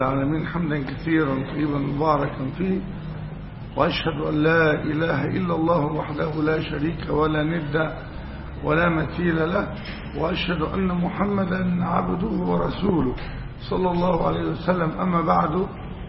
العالمين حمدا كثيرا طيبا مباركا فيه وأشهد أن لا إله إلا الله وحده لا شريك ولا ند ولا مثيل له وأشهد أن محمدا عبده ورسوله صلى الله عليه وسلم أما بعد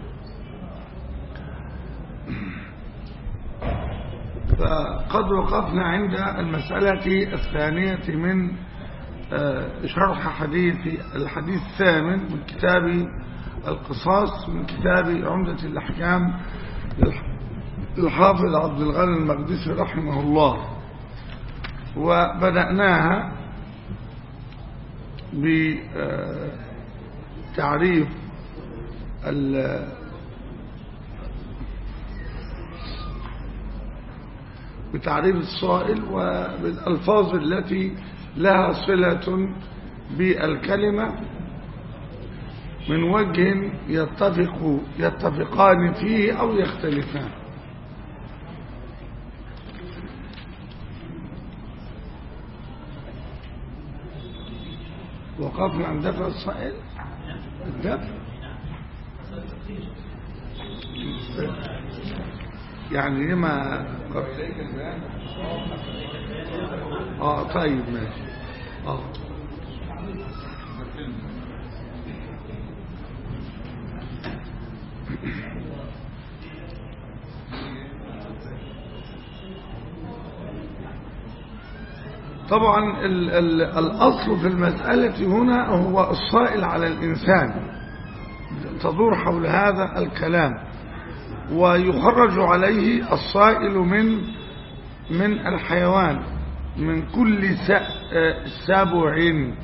فقد وقفنا عند المسألة الثانية من شرح حديث الحديث الثامن من كتاب القصاص من كتاب عمدة الأحكام للحافظ عبد الغني المقدسي رحمه الله وبدأناها بتعريف بتعريف الصائل وبالألفاظ التي لها صلة بالكلمة من وجه يتفق يتفقان فيه أو يختلفان وقفنا عن دفع الصائل الدفع يعني لما اه طيب ماشي اه طبعا ال ال الأصل في المسألة هنا هو الصائل على الإنسان تدور حول هذا الكلام ويخرج عليه الصائل من من الحيوان من كل سبع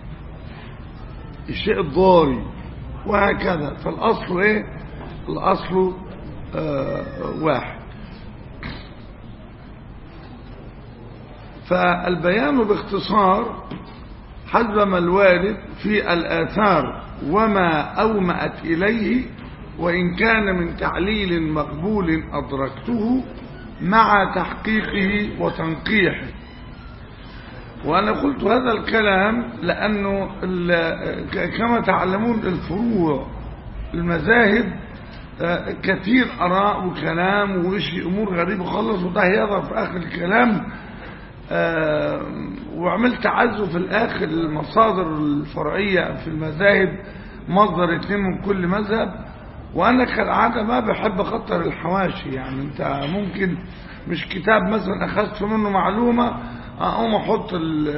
الشيء الضاري وهكذا فالأصل ايه الأصل آه واحد فالبيان باختصار حسب ما الوارد في الآثار وما أومأت إليه وإن كان من تعليل مقبول أدركته مع تحقيقه وتنقيحه وأنا قلت هذا الكلام لأنه كما تعلمون الفروع المذاهب كثير أراء وكلام وشي أمور غريبة خلص وده هيظهر في آخر الكلام وعملت عزو في الآخر المصادر الفرعية في المذاهب مصدر اتنين من كل مذهب وأنا كالعادة ما بحب أخطر الحواشي يعني أنت ممكن مش كتاب مثلا أخذت منه معلومة أقوم أحط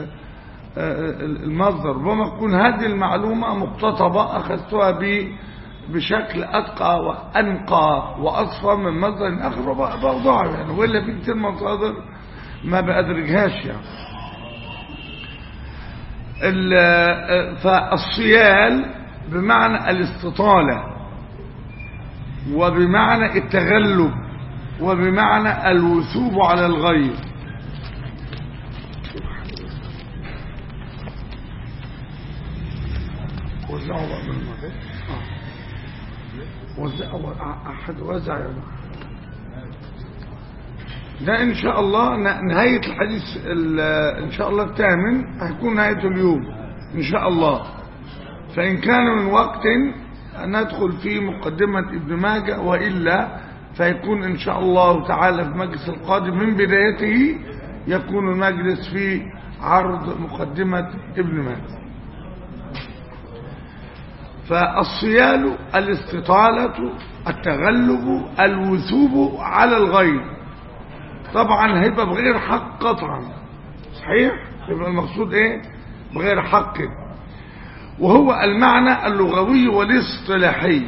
المصدر ربما تكون هذه المعلومة مقتطبة أخذتها بشكل أتقى وأنقى وأصفى من مصدر آخر بوضعها يعني وإلا في كتير مصادر ما بأدرجهاش يعني فالصيال بمعنى الاستطالة وبمعنى التغلب وبمعنى الوثوب على الغير وزعوا بقى من المغرب وزعوا أحد وزع يا ده إن شاء الله نهاية الحديث إن شاء الله الثامن هيكون نهاية اليوم إن شاء الله فإن كان من وقت ندخل في مقدمة ابن ماجه وإلا فيكون إن شاء الله تعالى في المجلس القادم من بدايته يكون المجلس في عرض مقدمة ابن ماجه فالصيال الاستطالة التغلب الوثوب على الغير طبعا هيبقى بغير حق قطعا صحيح يبقى المقصود ايه بغير حق وهو المعنى اللغوي والاصطلاحي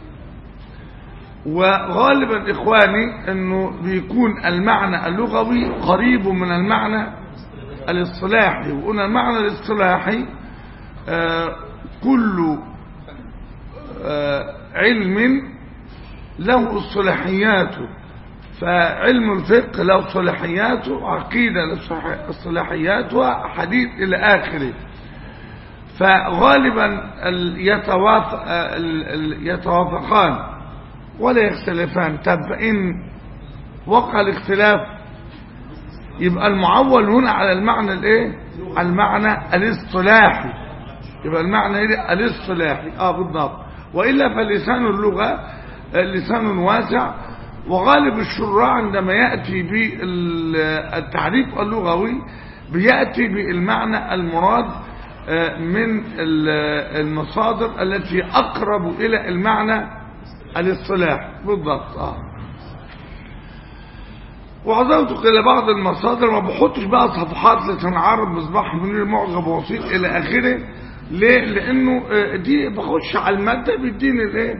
وغالبا اخواني انه بيكون المعنى اللغوي قريب من المعنى الاصطلاحي وقلنا المعنى الاصطلاحي آه كل آه علم له اصطلاحياته فعلم الفقه له صلاحياته عقيدة له صلاحياته حديث إلى آخره فغالبا يتوافقان ولا يختلفان طب إن وقع الاختلاف يبقى المعول هنا على المعنى الايه المعنى الاصطلاحي يبقى المعنى ايه الاصطلاحي اه بالضبط وإلا فلسان اللغة لسان واسع وغالب الشراع عندما يأتي بالتعريف اللغوي بيأتي بالمعنى المراد من المصادر التي أقرب إلى المعنى الاصطلاح بالضبط آه. وعزوتك إلى بعض المصادر ما بحطش بقى صفحات لتنعرض مصباح منير معجب وسيط إلى آخره ليه؟ لأنه دي بخش على المادة بيديني الإيه؟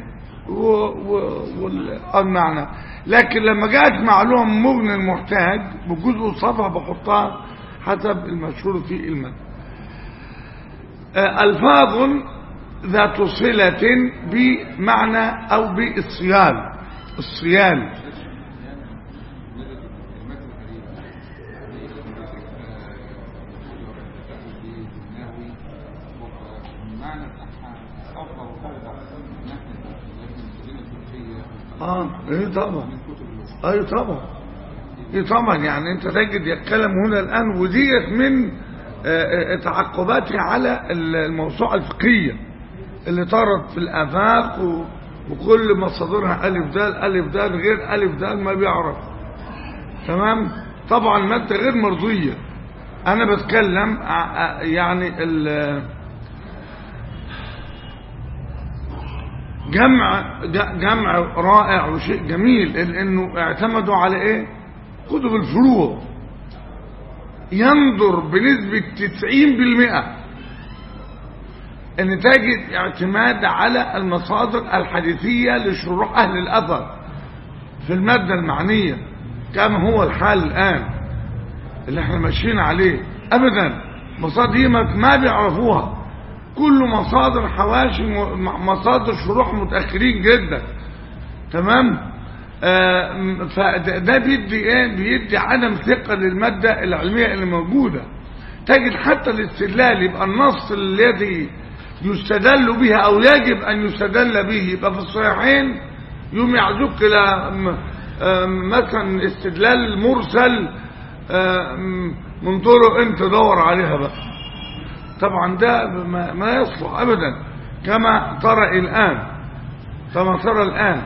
والمعنى لكن لما جاءت معلومة مغني المحتاج بجزء الصفحة بحطها حسب المشهور في المادة ألفاظ ذات صلة بمعنى أو بالصيال الصيال اه ايه طبعا اي طبعا ايه طبعا يعني انت تجد يتكلم هنا الان وديت من تعقباتها على الموسوعة الفقهية اللي طارت في الآفاق وكل مصادرها ألف دال ألف دال غير ألف دال ما بيعرف تمام طبعا مادة غير مرضية أنا بتكلم يعني ال جمع جمع رائع وشيء جميل لأنه اعتمدوا على إيه كتب الفروع ينظر بنسبة 90% ان تجد اعتماد على المصادر الحديثية لشروح اهل الاثر في المادة المعنية كما هو الحال الان اللي احنا ماشيين عليه ابدا مصادر دي ما بيعرفوها كل مصادر حواشي مصادر شروح متأخرين جدا تمام آه فده بيدي ايه بيدي عدم ثقة للمادة العلمية اللي موجودة تجد حتى الاستدلال يبقى النص الذي يستدل به او يجب ان يستدل به يبقى في الصحيحين يوم يعزوك الى مثلا استدلال مرسل من طرق انت دور عليها بقى طبعا ده ما يصلح ابدا كما ترى الان كما ترى الان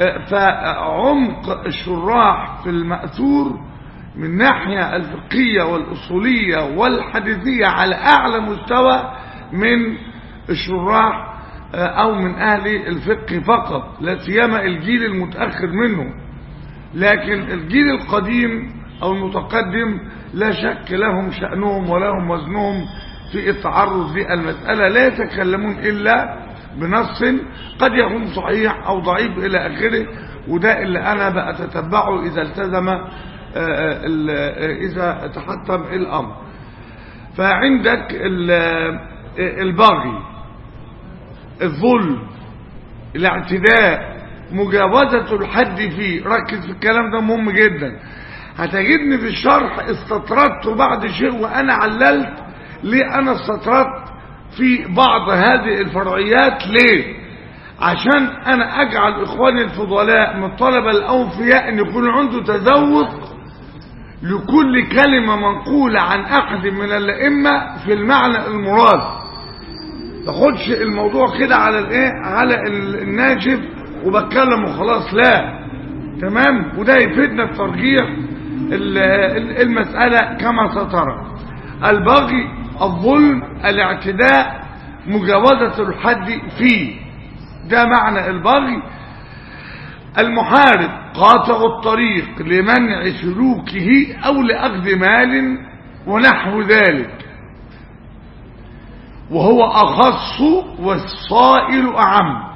فعمق الشراح في المأثور من ناحية الفقهية والأصولية والحديثية على أعلى مستوى من الشراح أو من أهل الفقه فقط لا سيما الجيل المتأخر منه لكن الجيل القديم أو المتقدم لا شك لهم شأنهم ولهم وزنهم في التعرض للمسألة لا يتكلمون إلا بنص قد يكون صحيح او ضعيف الى اخره وده اللي انا بأتتبعه اذا التزم اذا تحتم الامر فعندك البغي الظلم الاعتداء مجاوزة الحد فيه ركز في الكلام ده مهم جدا هتجدني في الشرح استطردت بعد شيء وانا عللت ليه انا استطردت في بعض هذه الفرعيات ليه عشان انا اجعل اخواني الفضلاء من الطلبة الاوفياء ان يكون عنده تذوق لكل كلمة منقولة عن احد من الائمة في المعنى المراد تاخدش الموضوع كده على الايه على الناشف وبتكلم وخلاص لا تمام وده يفيدنا في ترجيح المسألة كما سترى البغي الظلم الاعتداء مجاوزة الحد فيه ده معنى البغي المحارب قاطع الطريق لمنع سلوكه او لاخذ مال ونحو ذلك وهو اخص والصائل اعم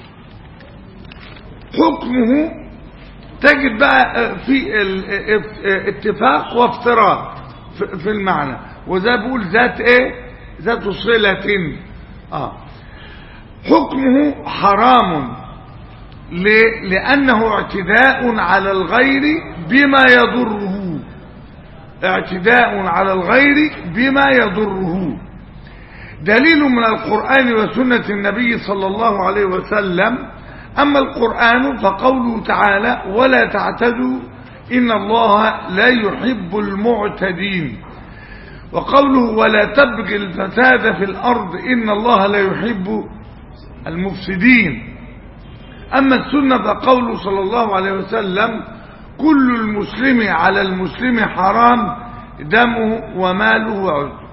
حكمه تجد بقى في اتفاق وافتراق في المعنى وده بيقول ذات ايه ذات صلة اه حكمه حرام ليه؟ لأنه اعتداء على الغير بما يضره اعتداء على الغير بما يضره دليل من القرآن وسنة النبي صلى الله عليه وسلم أما القرآن فقوله تعالى ولا تعتدوا إن الله لا يحب المعتدين وقوله ولا تبغي الفساد في الأرض إن الله لا يحب المفسدين أما السنة فقوله صلى الله عليه وسلم كل المسلم على المسلم حرام دمه وماله وعرضه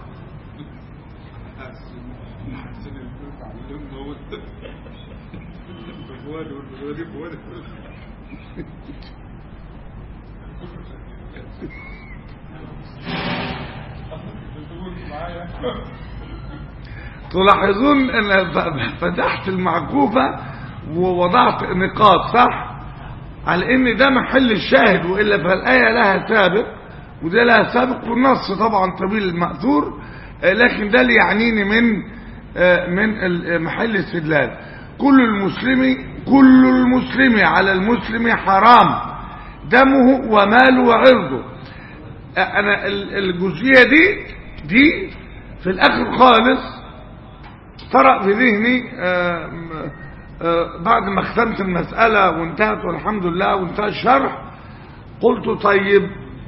تلاحظون ان فتحت المعكوفة ووضعت نقاط صح على ان ده محل الشاهد وإلا فالآية لها سابق وده لها سابق والنص طبعا طويل المأثور لكن ده اللي يعنيني من من محل الاستدلال كل المسلم كل المسلم على المسلم حرام دمه وماله وعرضه انا الجزئيه دي دي في الاخر خالص طرأ في ذهني آآ آآ بعد ما ختمت المسألة وانتهت والحمد لله وانتهى الشرح قلت طيب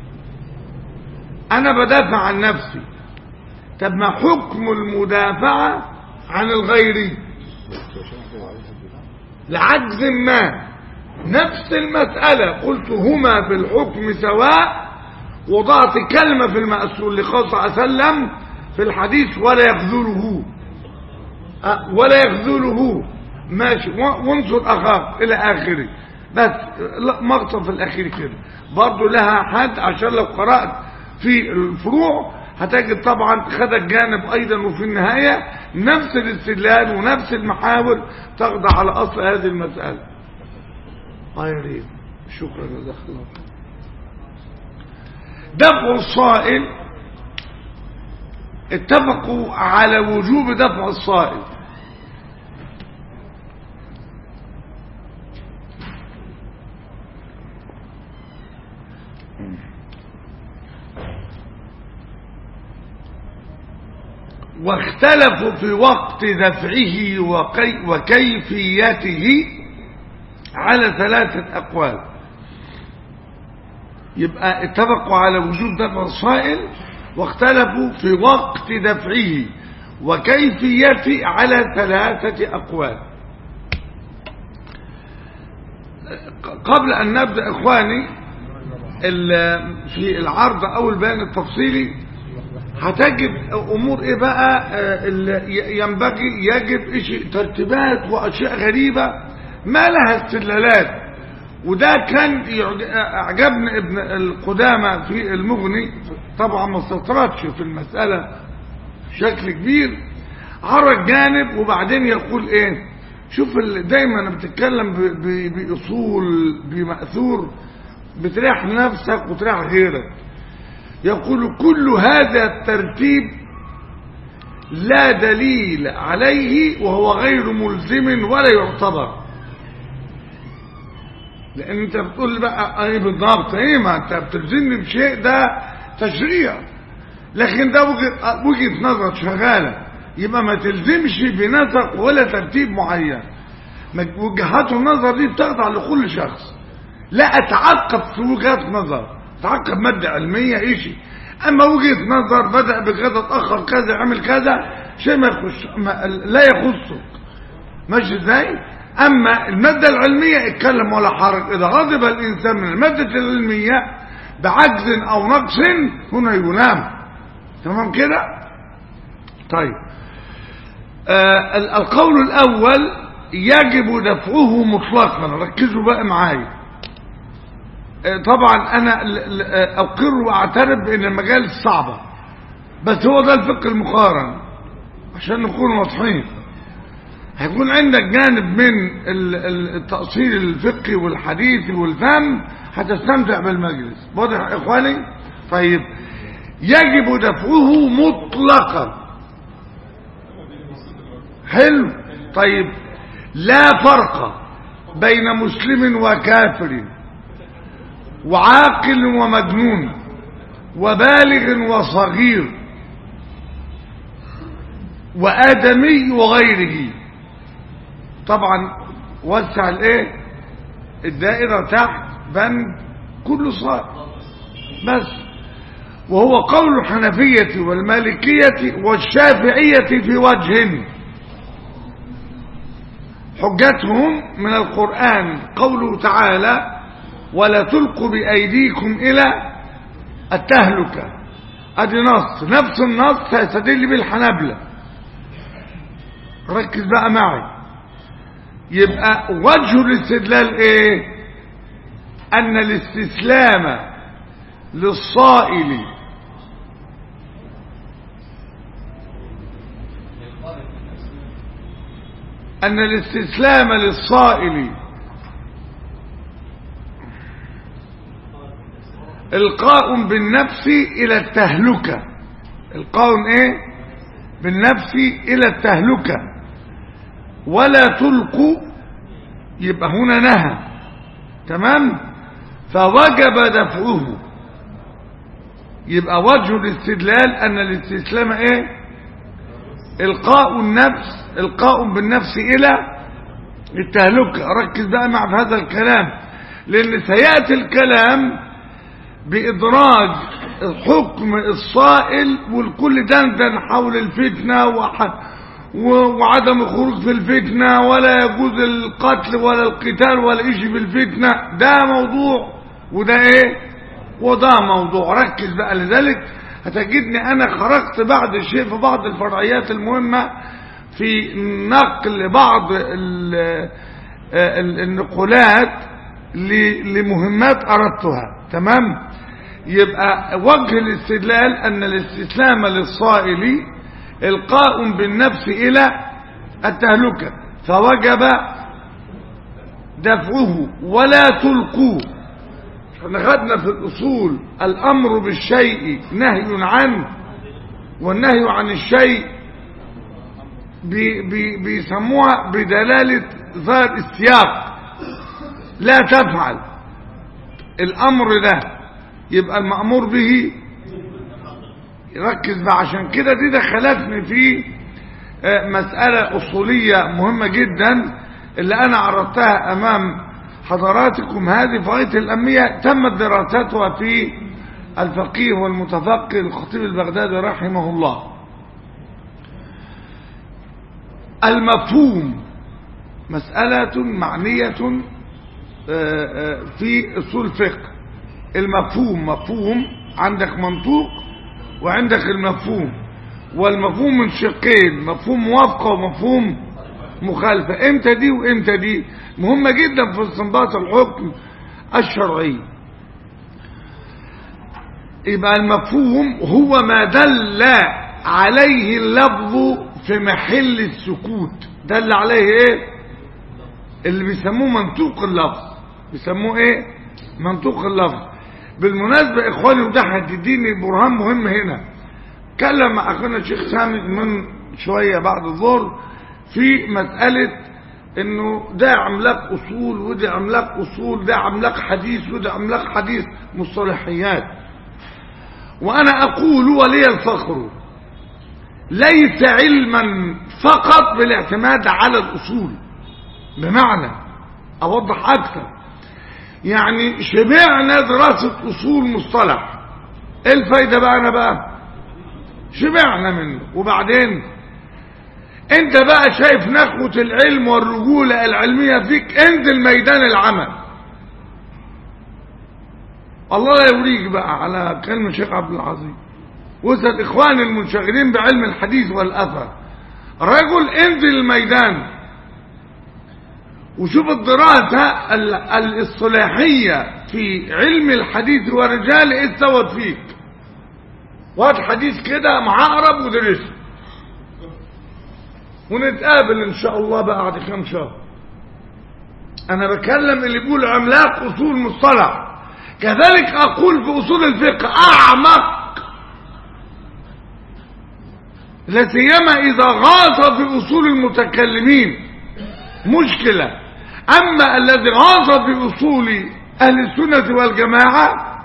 انا بدافع عن نفسي طب ما حكم المدافعة عن الغيري لعجز ما نفس المسألة قلت هما في الحكم سواء وضعت كلمة في المأسول لقال صلى الله عليه وسلم في الحديث ولا يخذله أه ولا يخذله ماشي وانصر أخاك إلى آخره بس مقطع في الأخير كده برضو لها حد عشان لو قرأت في الفروع هتجد طبعا خد الجانب أيضا وفي النهاية نفس الاستدلال ونفس المحاور تخضع على أصل هذه المسألة الله يريد شكرا جزاك الله دفع الصائل اتفقوا على وجوب دفع الصائل واختلفوا في وقت دفعه وكي وكيفيته على ثلاثة أقوال يبقى اتفقوا على وجوب دفع الصائل واختلفوا في وقت دفعه وكيفيته على ثلاثة أقوال قبل أن نبدأ إخواني في العرض أو البيان التفصيلي هتجد امور ايه بقى ينبغي يجب شيء ترتيبات واشياء غريبة ما لها استدلالات وده كان اعجبني ابن القدامى في المغني طبعا ما استطردش في المسألة بشكل كبير عرض جانب وبعدين يقول ايه شوف دايما بتتكلم باصول بمأثور بتريح نفسك وتريح غيرك يقول كل هذا الترتيب لا دليل عليه وهو غير ملزم ولا يعتبر لان انت بتقول بقى ايه بالضبط ايه ما انت بتلزمني بشيء ده تشريع لكن ده وجهه وجهه نظر شغاله يبقى ما تلزمش بنسق ولا ترتيب معين وجهات النظر دي بتخضع لكل شخص لا اتعقب في وجهات نظر تعقب مادة علمية ايشي اما وجهة نظر بدأ بكذا اتأخر كذا عمل كذا شيء ما يخش ما لا يخصك ماشي ازاي اما المادة العلمية اتكلم ولا حرج اذا غضب الانسان من المادة العلمية بعجز او نقص هنا يلام تمام كده طيب آه القول الاول يجب دفعه مطلقا ركزوا بقى معايا طبعا انا اقر واعترف بان المجال صعبة بس هو ده الفقه المقارن عشان نكون واضحين هيكون عندك جانب من التأصيل الفقهي والحديثي والفهم هتستمتع بالمجلس واضح يا اخواني طيب يجب دفعه مطلقا حلو طيب لا فرق بين مسلم وكافر وعاقل ومجنون وبالغ وصغير وآدمي وغيره طبعا وسع الايه الدائرة تحت بند كل صائم بس وهو قول الحنفية والمالكية والشافعية في وجه حجتهم من القرآن قوله تعالى ولا تلقوا بأيديكم إلى التهلكة ادي نص نفس النص هيستدل بالحنبلة ركز بقى معي يبقى وجه الاستدلال ايه ان الاستسلام للصائل ان الاستسلام للصائل القاء بالنفس الى التهلكة القاء ايه بالنفس الى التهلكة ولا تلقوا يبقى هنا نهى تمام فوجب دفعه يبقى وجه الاستدلال ان الاستسلام ايه القاء النفس القاء بالنفس الى التهلكة ركز بقى مع في هذا الكلام لان سيأتي الكلام بإدراج حكم الصائل والكل دندن حول الفتنة وح... وعدم الخروج في الفتنة ولا يجوز القتل ولا القتال ولا إشي في الفتنة ده موضوع وده ايه وده موضوع ركز بقى لذلك هتجدني انا خرجت بعد الشيء في بعض الفرعيات المهمة في نقل بعض ال ال النقولات لمهمات اردتها تمام يبقى وجه الاستدلال ان الاستسلام للصائل القاء بالنفس الى التهلكة فوجب دفعه ولا تلقوه احنا خدنا في الاصول الامر بالشيء نهي عنه والنهي عن الشيء بي بي بيسموها بدلالة ظاهر السياق لا تفعل الامر ده يبقى المأمور به ركز بقى عشان كده دي دخلتني في مسألة أصولية مهمة جدا اللي أنا عرضتها أمام حضراتكم هذه في غاية الأهمية تمت دراستها في الفقيه والمتفقه الخطيب البغدادي رحمه الله المفهوم مسألة معنية في أصول الفقه المفهوم مفهوم عندك منطوق وعندك المفهوم والمفهوم من شقين مفهوم موافقة ومفهوم مخالفة امتى دي وامتى دي مهمة جدا في استنباط الحكم الشرعي يبقى المفهوم هو ما دل عليه اللفظ في محل السكوت دل عليه ايه اللي بيسموه منطوق اللفظ بيسموه ايه منطوق اللفظ بالمناسبة اخواني وده هتديني برهان مهم هنا كلم مع اخونا الشيخ سامي من شوية بعد الظهر في مسألة انه ده عملاق اصول وده عملاق اصول ده عملاق حديث وده عملاق حديث مصطلحيات وانا اقول ولي الفخر ليس علما فقط بالاعتماد على الاصول بمعنى اوضح اكثر يعني شبعنا دراسة اصول مصطلح ايه الفايدة بقى انا بقى شبعنا منه وبعدين انت بقى شايف نخوة العلم والرجولة العلمية فيك انزل ميدان العمل الله لا يوريك بقى على كلمة الشيخ عبد العظيم وسط اخواني المنشغلين بعلم الحديث والاثر رجل انزل الميدان وشوف الدراسة الاصطلاحية في علم الحديث والرجال ايه استوت فيك وهات حديث كده معقرب ودرسه ونتقابل ان شاء الله بقى بعد كام شهر انا بكلم اللي بيقول عملاق اصول مصطلح كذلك اقول في اصول الفقه اعمق لا سيما اذا غاص في اصول المتكلمين مشكلة اما الذي غاص في اصول اهل السنة والجماعة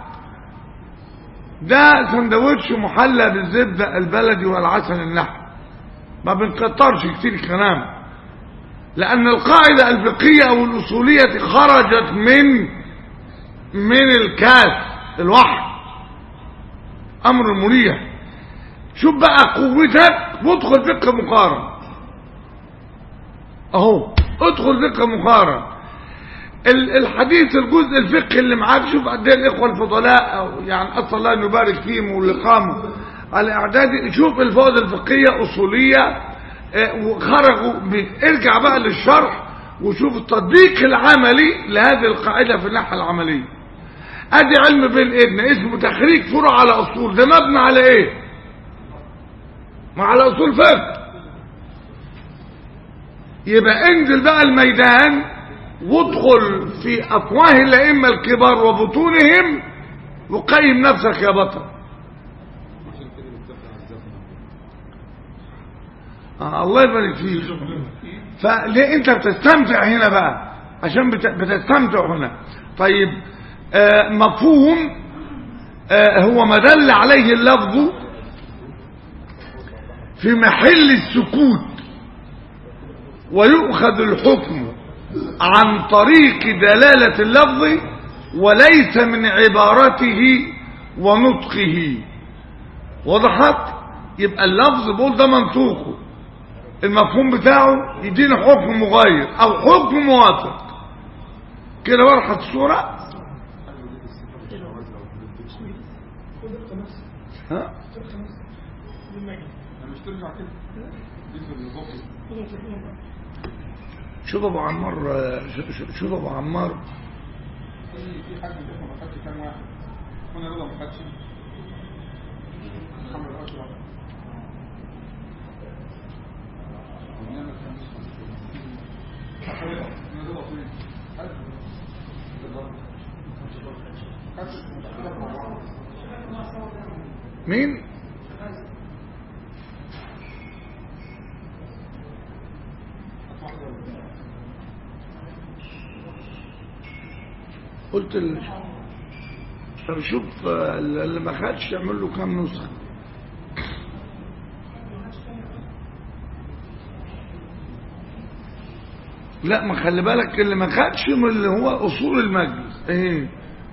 ده سندوتش محلى بالزبدة البلدي والعسل النحو ما بنكترش كتير كلام لان القاعدة الفقهية او الاصولية خرجت من من الكاس الوحي امر مريح شوف بقى قوتك وادخل فقه مقارن اهو ادخل فقه مقارن ال- الحديث الجزء الفقهي اللي معاك شوف قد ايه الاخوه الفضلاء أو يعني اسال الله ان يبارك فيهم واللي قاموا على اعدادي شوف الفوائد الفقهيه اصوليه آه، وخرجوا ب- ارجع بقى للشرح وشوف التطبيق العملي لهذه القاعده في الناحيه العمليه ادي علم بين ايدنا اسمه تخريج فروع على اصول ده مبني على ايه ما على اصول فقه يبقى انزل بقى الميدان وادخل في افواه الائمه الكبار وبطونهم وقيم نفسك يا بطل آه الله يبارك فيك فليه انت بتستمتع هنا بقى عشان بت- بتستمتع هنا طيب آه مفهوم آه هو ما دل عليه اللفظ في محل السكوت ويؤخذ الحكم عن طريق دلالة اللفظ وليس من عبارته ونطقه وضحت يبقى اللفظ بقول ده منطوقه المفهوم بتاعه يدينا حكم مغاير او حكم موافق كده وضحت الصورة ها شوف ابو عمار شوف- شوف- شوف ابو عمار في حد بيقول ما خدش كام واحد وانا رضا ما خدش محمد اشرف ونعمل خمس انا رضا فين خد بالظبط خدش مشكله مع بعض مين قلت ال... طب شوف آه، اللي ما خدش يعمل له كام نسخه لا ما خلي بالك اللي ما خدش من اللي هو اصول المجلس ايه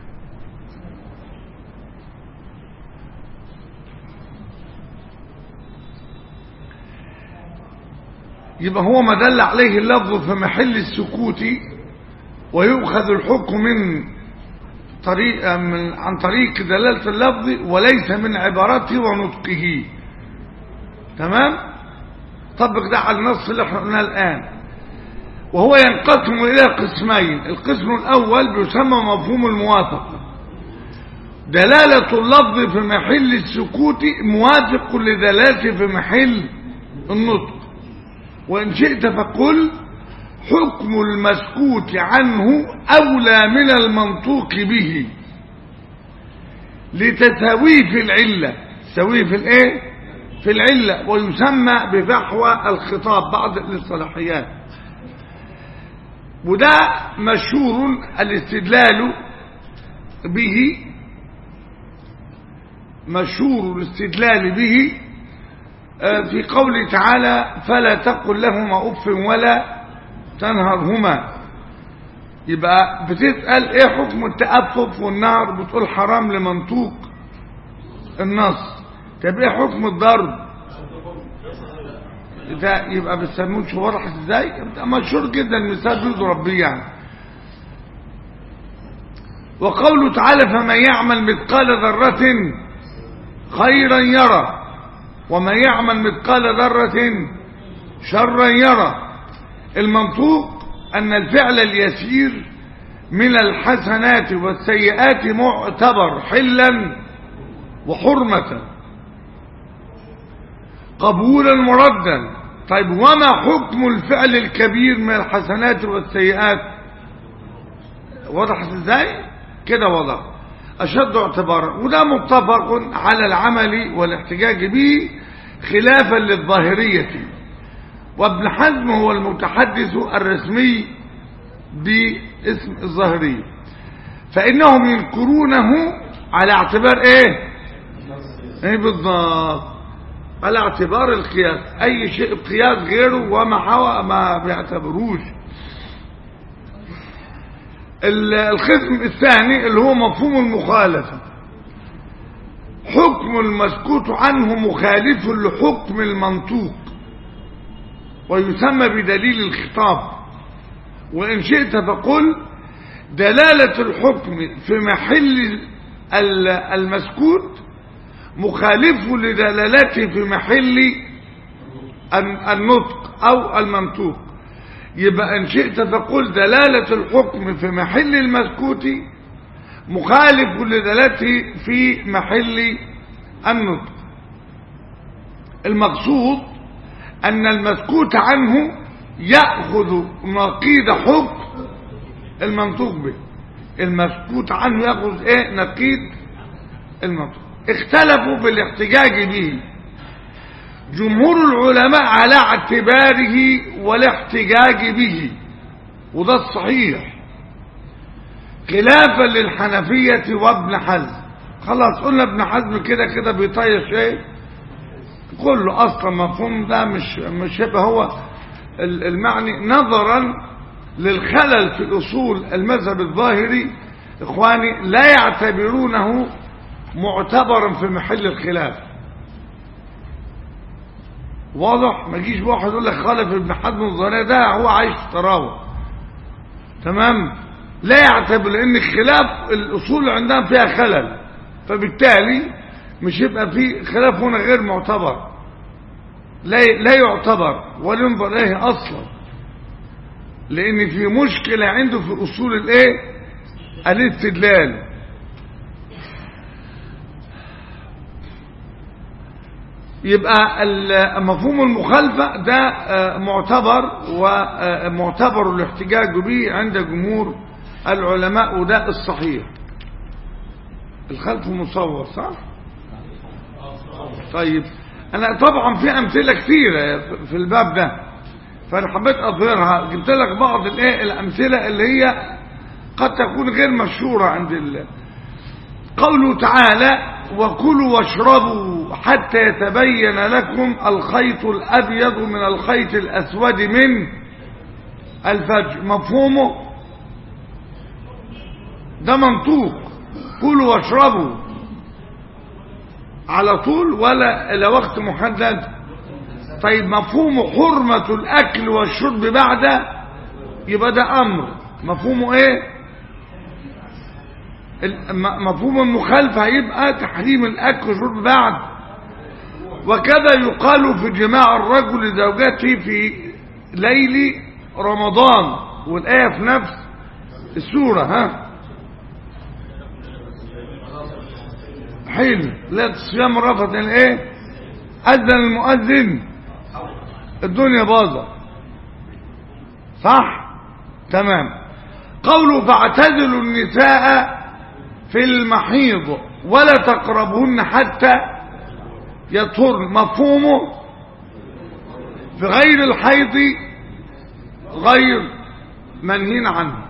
يبقى هو ما دل عليه اللفظ في محل السكوت ويؤخذ الحكم من طريق من عن طريق دلالة اللفظ وليس من عبارته ونطقه تمام طبق ده على النص اللي احنا قلناه الآن وهو ينقسم إلى قسمين القسم الأول بيسمى مفهوم الموافقة دلالة اللفظ في محل السكوت موافق لدلالته في محل النطق وإن شئت فقل حكم المسكوت عنه أولى من المنطوق به لتساويه في العلة تساويه في الايه في العلة ويسمى بفحوى الخطاب بعض الاصطلاحيات وده مشهور الاستدلال به مشهور الاستدلال به آه، في قوله تعالى فلا تقل لهما اف ولا تنهرهما يبقى بتسأل ايه حكم التأفف والنهر بتقول حرام لمنطوق النص طب ايه حكم الضرب ده يبقى بتسموه شو واضح ازاي ده مشهور جدا المثال بيضرب بيه يعني وقوله تعالى فمن يعمل مثقال ذرة خيرا يرى ومن يعمل مثقال ذرة شرا يرى المنطوق أن الفعل اليسير من الحسنات والسيئات معتبر حلا وحرمة قبولا مردا طيب وما حكم الفعل الكبير من الحسنات والسيئات وضحت ازاي كده وضح اشد اعتبارا وده متفق على العمل والاحتجاج به خلافا للظاهريه وابن حزم هو المتحدث الرسمي باسم الظاهرية فإنهم ينكرونه على اعتبار ايه ايه بالضبط على اعتبار القياس اي شيء قياس غيره وما حوى ما بيعتبروش ال- القسم الثاني اللي هو مفهوم المخالفة حكم المسكوت عنه مخالف لحكم المنطوق ويسمى بدليل الخطاب وإن شئت فقل دلالة الحكم في محل ال- المسكوت مخالف لدلالته في محل الن- النطق أو المنطوق يبقى إن شئت فقل دلالة الحكم في محل المسكوت مخالف لدلالته في محل النطق المقصود أن المسكوت عنه يأخذ نقيض حكم المنطوق به المسكوت عنه يأخذ ايه نقيض المنطوق اختلفوا في الاحتجاج به جمهور العلماء على اعتباره والاحتجاج به وده الصحيح خلافا للحنفية وابن حزم خلاص قلنا ابن حزم كده كده بيطيش ايه كله اصلا مفهوم ده مش مش هيبقى هو ال- المعني نظرا للخلل في اصول المذهب الظاهري اخواني لا يعتبرونه معتبرا في محل الخلاف واضح ما يجيش واحد يقول لك خالف ابن حزم الظاهري ده هو عايش في طراوه تمام لا يعتبر لان الخلاف الاصول اللي عندنا فيها خلل فبالتالي مش يبقى في خلاف هنا غير معتبر لا لا يعتبر ولا ينظر اليه اصلا لان في مشكله عنده في اصول الايه الاستدلال يبقى ال- مفهوم المخالفة ده آه، معتبر ومعتبر الاحتجاج به عند جمهور العلماء وده الصحيح الخلف مصور صح؟ طيب انا طبعا في امثله كثيره في الباب ده فانا حبيت اظهرها جبت لك بعض الايه الامثله اللي هي قد تكون غير مشهوره عند ال... قوله تعالى وكلوا واشربوا حتى يتبين لكم الخيط الابيض من الخيط الاسود من الفجر مفهومه ده منطوق كلوا واشربوا على طول ولا الى وقت محدد طيب مفهوم حرمة الاكل والشرب بعد يبقى ده امر مفهومه ايه الم- مفهوم المخالفة هيبقى تحريم الاكل والشرب بعد وكذا يقال في جماع الرجل زوجته في ليل رمضان والآية في نفس السورة ها حلو لا صيام رفض الايه اذن المؤذن الدنيا باظت صح تمام قوله فاعتزلوا النساء في المحيض ولا تقربهن حتى يطهرن مفهومه في غير الحيض غير منهين عنه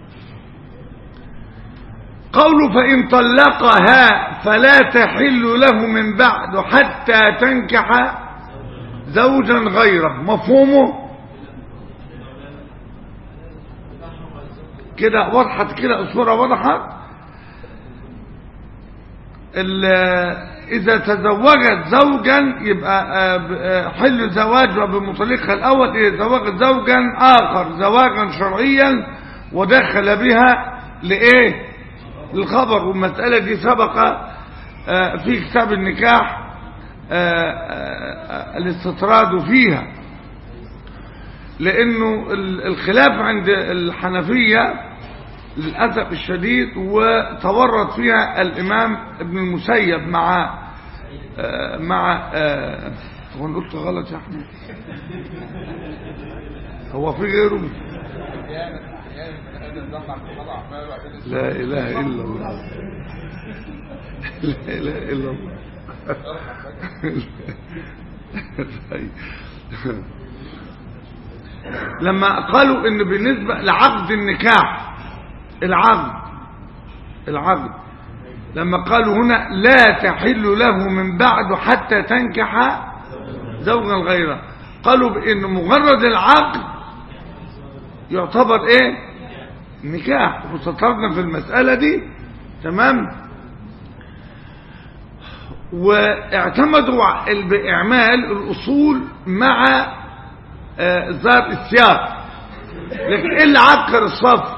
قوله فإن طلقها فلا تحل له من بعد حتى تنكح زوجا غيره مفهومه كده وضحت كده الصورة وضحت ال- إذا تزوجت زوجا يبقى آه، ب- آه، حل زواجها بمطلقها الأول إذا تزوجت زوجا آخر زواجا شرعيا ودخل بها لإيه الخبر والمسألة دي سبق آه، في كتاب النكاح آه، آه، الاستطراد فيها لأنه ال- الخلاف عند الحنفية للأسف الشديد وتورط فيها الإمام ابن المسيب مع آه، مع آه، هو أنا قلت غلط يا أحمد هو في غيره لا إله إلا الله لا إله إلا الله طيب. لما قالوا ان بالنسبة لعقد النكاح العقد العقد لما قالوا هنا لا تحل له من بعد حتى تنكح زوجا غيره قالوا بان مجرد العقد يعتبر ايه نكاح وسترنا في المسألة دي تمام واعتمدوا ع- بإعمال الأصول مع آه، ذات السياق لكن ايه اللي عكر الصف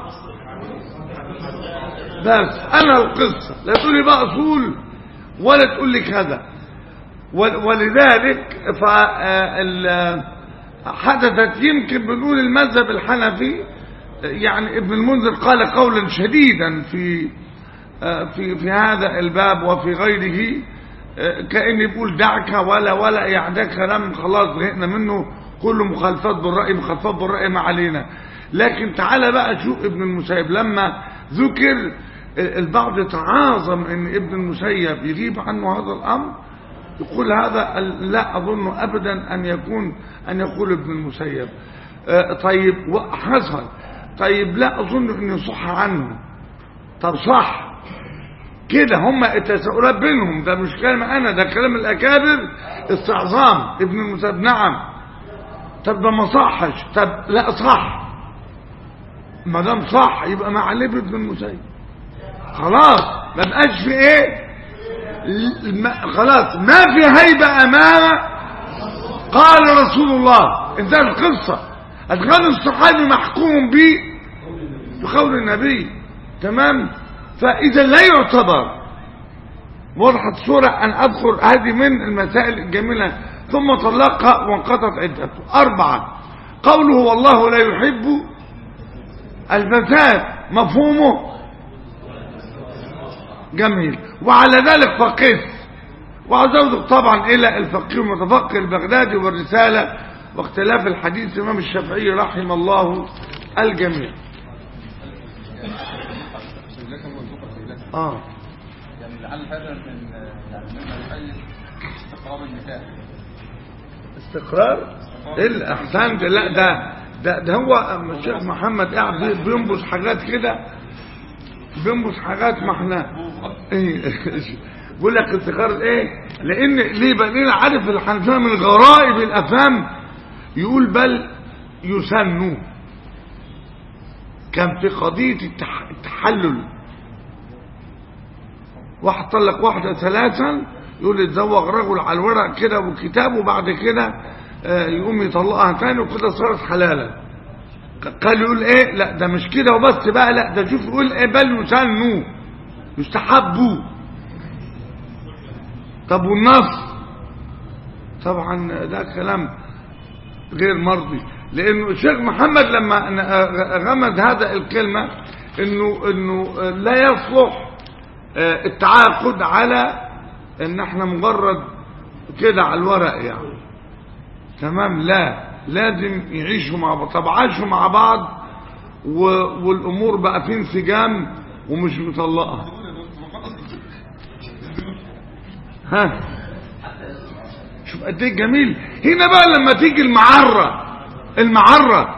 بس انا القصة لا تقول لي بقى اصول ولا تقول لي كذا ول- ولذلك ف ال- حدثت يمكن بنقول المذهب الحنفي يعني ابن المنذر قال قولا شديدا في في في هذا الباب وفي غيره كأن يقول دعك ولا ولا يعدك كلام خلاص زهقنا منه كله مخالفات بالرأي مخالفات بالرأي ما علينا لكن تعالى بقى شوف ابن المسيب لما ذكر البعض تعاظم ان ابن المسيب يجيب عنه هذا الامر يقول هذا لا اظن ابدا ان يكون ان يقول ابن المسيب آه، طيب وحصل طيب لا اظن انه يصح عنه طب صح كده هم التساؤلات بينهم ده مش كلام انا ده كلام الاكابر استعظام ابن المسيب نعم طب ده ما صحش طب لا صح ما دام صح يبقى مع عليه ابن المسيب خلاص ما بقاش في ايه ل- ما- خلاص ما في هيبة امام قال رسول الله انتهت القصة ادخال الصحابي محكوم به بقول النبي تمام فاذا لا يعتبر وضحت الصورة ان اذكر هذه من المسائل الجميلة ثم طلقها وانقطعت عدته اربعة قوله والله لا يحب الفساد مفهومه جميل وعلى ذلك فقس وعزوزك طبعا الى الفقيه المتفقه البغدادي والرسالة واختلاف الحديث امام الشافعي رحم الله الجميع سبيلته وانتقل سبيلته اه يعني لعل هذا من يعني مما يؤيد استقرار النكاح استقرار الا احسنت لا ده ده, ده هو الشيخ محمد قاعد بي- بينبش حاجات كده بينبش حاجات ما احنا ايه بقول لك استقرار ايه لان ليه بقى ليه عارف الحنفيه من غرائب الافهام يقول بل يسنوا كان في قضيه التح- التحلل واحد طلق واحدة ثلاثا يقول يتزوج رجل على الورق كده وكتاب وبعد كده آه، يقوم يطلقها تاني وكده صارت حلالا قال يقول ايه لا ده مش كده وبس بقى لا ده شوف يقول ايه بل يسنوا يستحبوا طب والنص طبعا ده كلام غير مرضي لانه الشيخ محمد لما غمد هذا الكلمة انه انه لا يصلح آه، التعاقد على ان احنا مجرد كده على الورق يعني تمام لا لازم يعيشوا مع بعض طب عاشوا مع بعض و... والامور بقى في انسجام ومش مطلقه ها شوف قد ايه جميل هنا بقى لما تيجي المعره المعره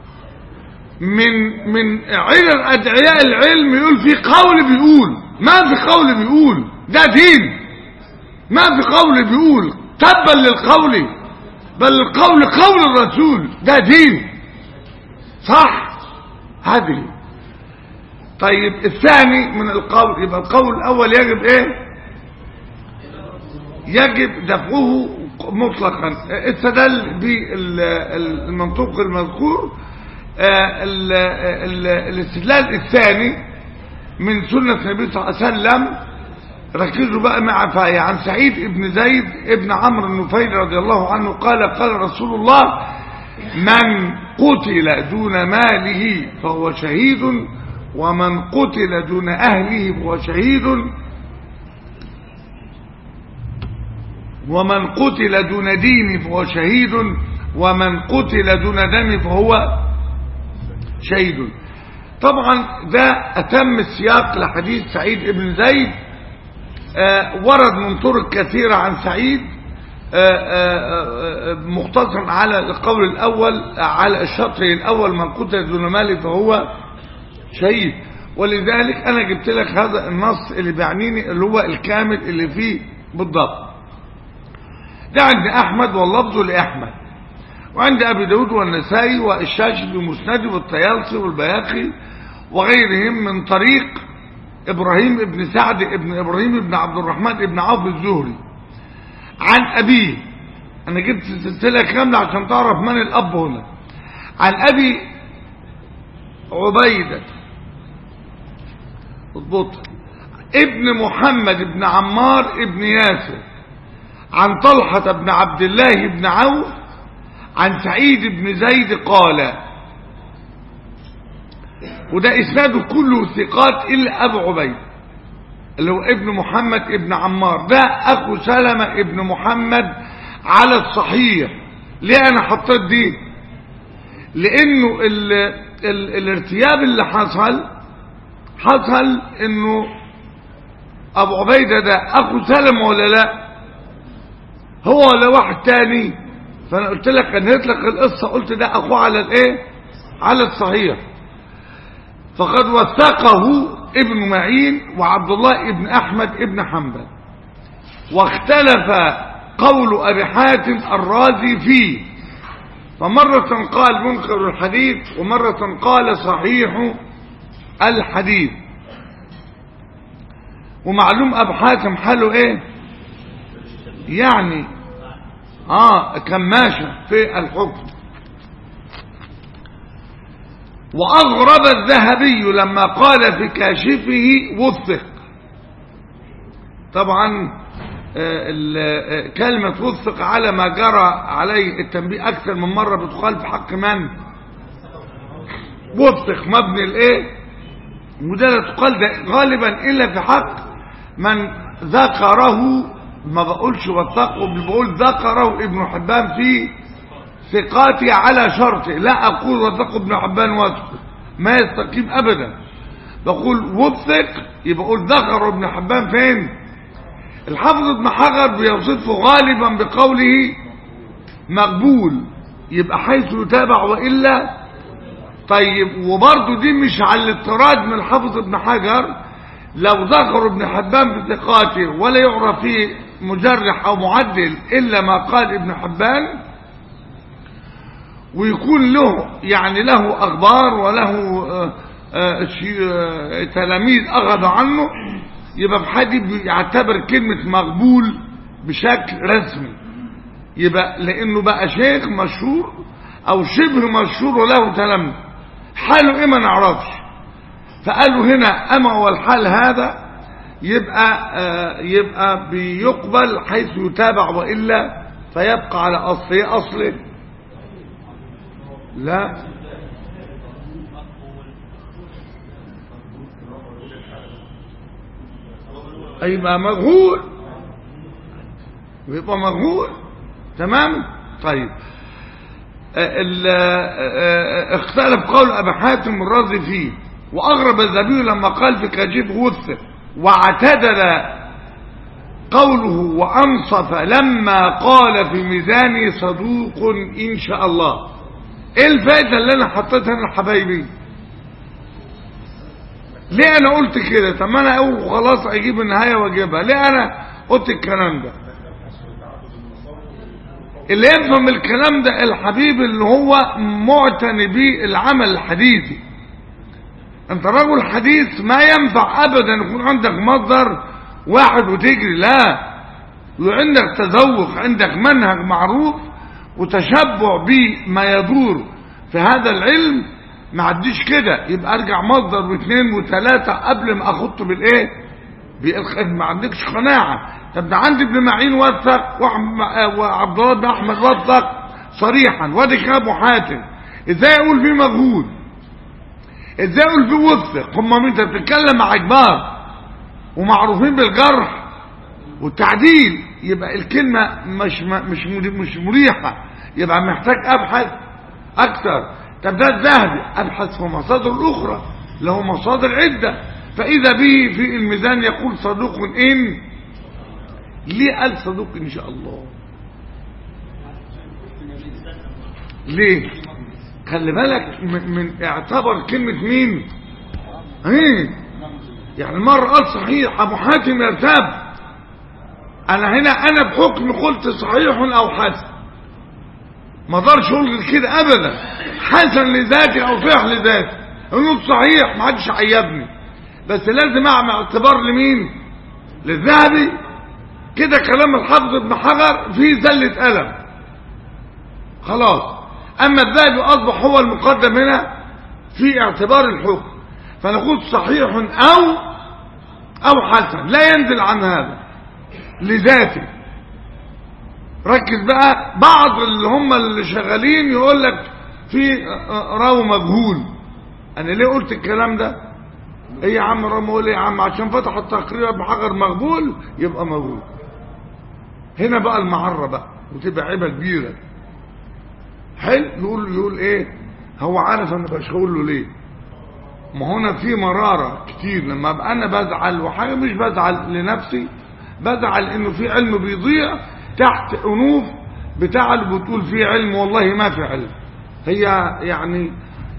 من من علل ادعياء العلم يقول في قول بيقول ما في قول بيقول ده دين ما في قول بيقول تبا للقول بل القول قول الرسول ده دين صح هذه طيب الثاني من القول يبقى القول الاول يجب ايه يجب دفعه مطلقا استدل بالمنطوق المذكور آه، ال- ال- الاستدلال الثاني من سنة النبي صلى الله عليه وسلم ركزوا بقى مع فاية عن سعيد ابن زيد ابن عمرو النفيل رضي الله عنه قال قال رسول الله من قتل دون ماله فهو شهيد ومن قتل دون أهله فهو شهيد ومن قتل دون دين فهو شهيد ومن قتل دون دم فهو شهيد طبعا ده أتم السياق لحديث سعيد بن زيد آه، ورد من طرق كثيرة عن سعيد آه، آه، آه، مختصرا على القول الأول على الشطر الأول من قتل دون مال فهو شهيد ولذلك أنا جبت لك هذا النص اللي بيعنيني اللي هو الكامل اللي فيه بالضبط ده عند أحمد واللفظ لأحمد وعند أبي داود والنسائي والشاشي بمسند والطيالسي والبياقي وغيرهم من طريق إبراهيم بن سعد ابن إبراهيم بن عبد الرحمن بن عوف الزهري عن أبيه أنا جبت سلسلة كاملة عشان تعرف من الأب هنا عن أبي عبيدة اضبطها ابن محمد بن عمار ابن ياسر عن طلحة بن عبد الله بن عوف عن سعيد بن زيد قال وده اسناده كله ثقات الا ابو عبيد اللي هو ابن محمد ابن عمار ده اخو سلمة ابن محمد على الصحيح ليه انا حطيت دي لانه ال ال الارتياب اللي حصل حصل انه ابو عبيدة ده اخو سلمة ولا لا هو ولا واحد تاني فانا قلت لك انهيت لك القصة قلت ده اخوه على الايه على الصحيح فقد وثقه ابن معين وعبد الله ابن احمد ابن حنبل واختلف قول ابي حاتم الرازي فيه فمرة قال منكر الحديث ومرة قال صحيح الحديث ومعلوم ابو حاتم حاله ايه يعني اه كماشة في الحكم وأغرب الذهبي لما قال في كاشفه وثق طبعا كلمة وثق على ما جرى عليه التنبيه أكثر من مرة بتقال في حق من وثق مبني الايه وده لا تقال ده غالبا إلا في حق من ذكره ما بقولش وثقه بقول ذكره ابن حبان في ثقاتي على شرطه لا أقول وثق ابن حبان وثق ما يستقيم أبدا بقول وثق يبقى أقول ذكر ابن حبان فين الحافظ ابن حجر بيوصفه غالبا بقوله مقبول يبقى حيث يتابع وإلا طيب وبرضه دي مش على الاضطراد من الحافظ ابن حجر لو ذكر ابن حبان في ثقاته ولا يعرف فيه مجرح أو معدل إلا ما قال ابن حبان ويكون له يعني له أخبار وله آآ آآ تلاميذ أخذ عنه يبقى بحد يعتبر كلمة مقبول بشكل رسمي يبقى لأنه بقى شيخ مشهور أو شبه مشهور وله تلاميذ حاله إيه ما نعرفش فقالوا هنا أما هو الحال هذا يبقى يبقى بيقبل حيث يتابع وإلا فيبقى على أصله أصله لا يبقى مجهول يبقى مجهول تمام طيب اختلف قول ابي حاتم الرازي فيه واغرب الذبي لما قال في كاجيب وثق واعتدل قوله وانصف لما قال في ميزاني صدوق ان شاء الله ايه الفائده اللي انا حطيتها انا حبايبي ليه انا قلت كده طب ما انا اقول خلاص اجيب النهايه واجيبها ليه انا قلت الكلام ده اللي يفهم الكلام ده الحبيب اللي هو معتني بيه العمل الحديثي انت رجل حديث ما ينفع ابدا يكون عندك مصدر واحد وتجري لا وعندك تذوق عندك منهج معروف وتشبع بما يدور في هذا العلم ما عديش كده يبقى ارجع مصدر واثنين وثلاثة قبل ما اخطه بالايه ما عندكش قناعة طب ده عندي ابن معين وثق وعبد الله بن احمد وثق صريحا وادي ابو حاتم ازاي اقول فيه مجهود ازاي اقول فيه وثق هم انت بتتكلم مع كبار ومعروفين بالجرح والتعديل يبقى الكلمة مش مش مش مريحة يبقى محتاج ابحث اكثر طب ده الذهبي ابحث في مصادر اخرى له مصادر عدة فاذا به في الميزان يقول صدوق ان ليه قال صدوق ان شاء الله ليه خلي بالك من, من اعتبر كلمة مين ايه يعني مرة قال صحيح ابو حاتم يرتاب انا هنا انا بحكم قلت صحيح او حسن ما اقدرش اقول كده ابدا حسن لذاتي او صحيح لذاتي انه صحيح ما حدش عيبني بس لازم اعمل اعتبار لمين للذهبي كده كلام الحافظ ابن حجر فيه زلة قلم خلاص اما الذهبي اصبح هو المقدم هنا في اعتبار الحكم فنقول صحيح أو أو حسن لا ينزل عن هذا لذاته ركز بقى بعض اللي هم اللي شغالين يقول لك في راو مجهول انا ليه قلت الكلام ده ايه يا عم راو مقول ايه يا عم عشان فتح التقرير بحجر مقبول يبقى مقبول هنا بقى المعرة بقى وتبقى عيبة كبيرة حلو يقول يقول ايه هو عارف انا مش هقول له ليه ما هنا في مرارة كتير لما ابقى انا بزعل وحاجة مش بزعل لنفسي بزعل انه في علم بيضيع تحت انوف بتاع اللي بتقول فيه علم والله ما في علم هي يعني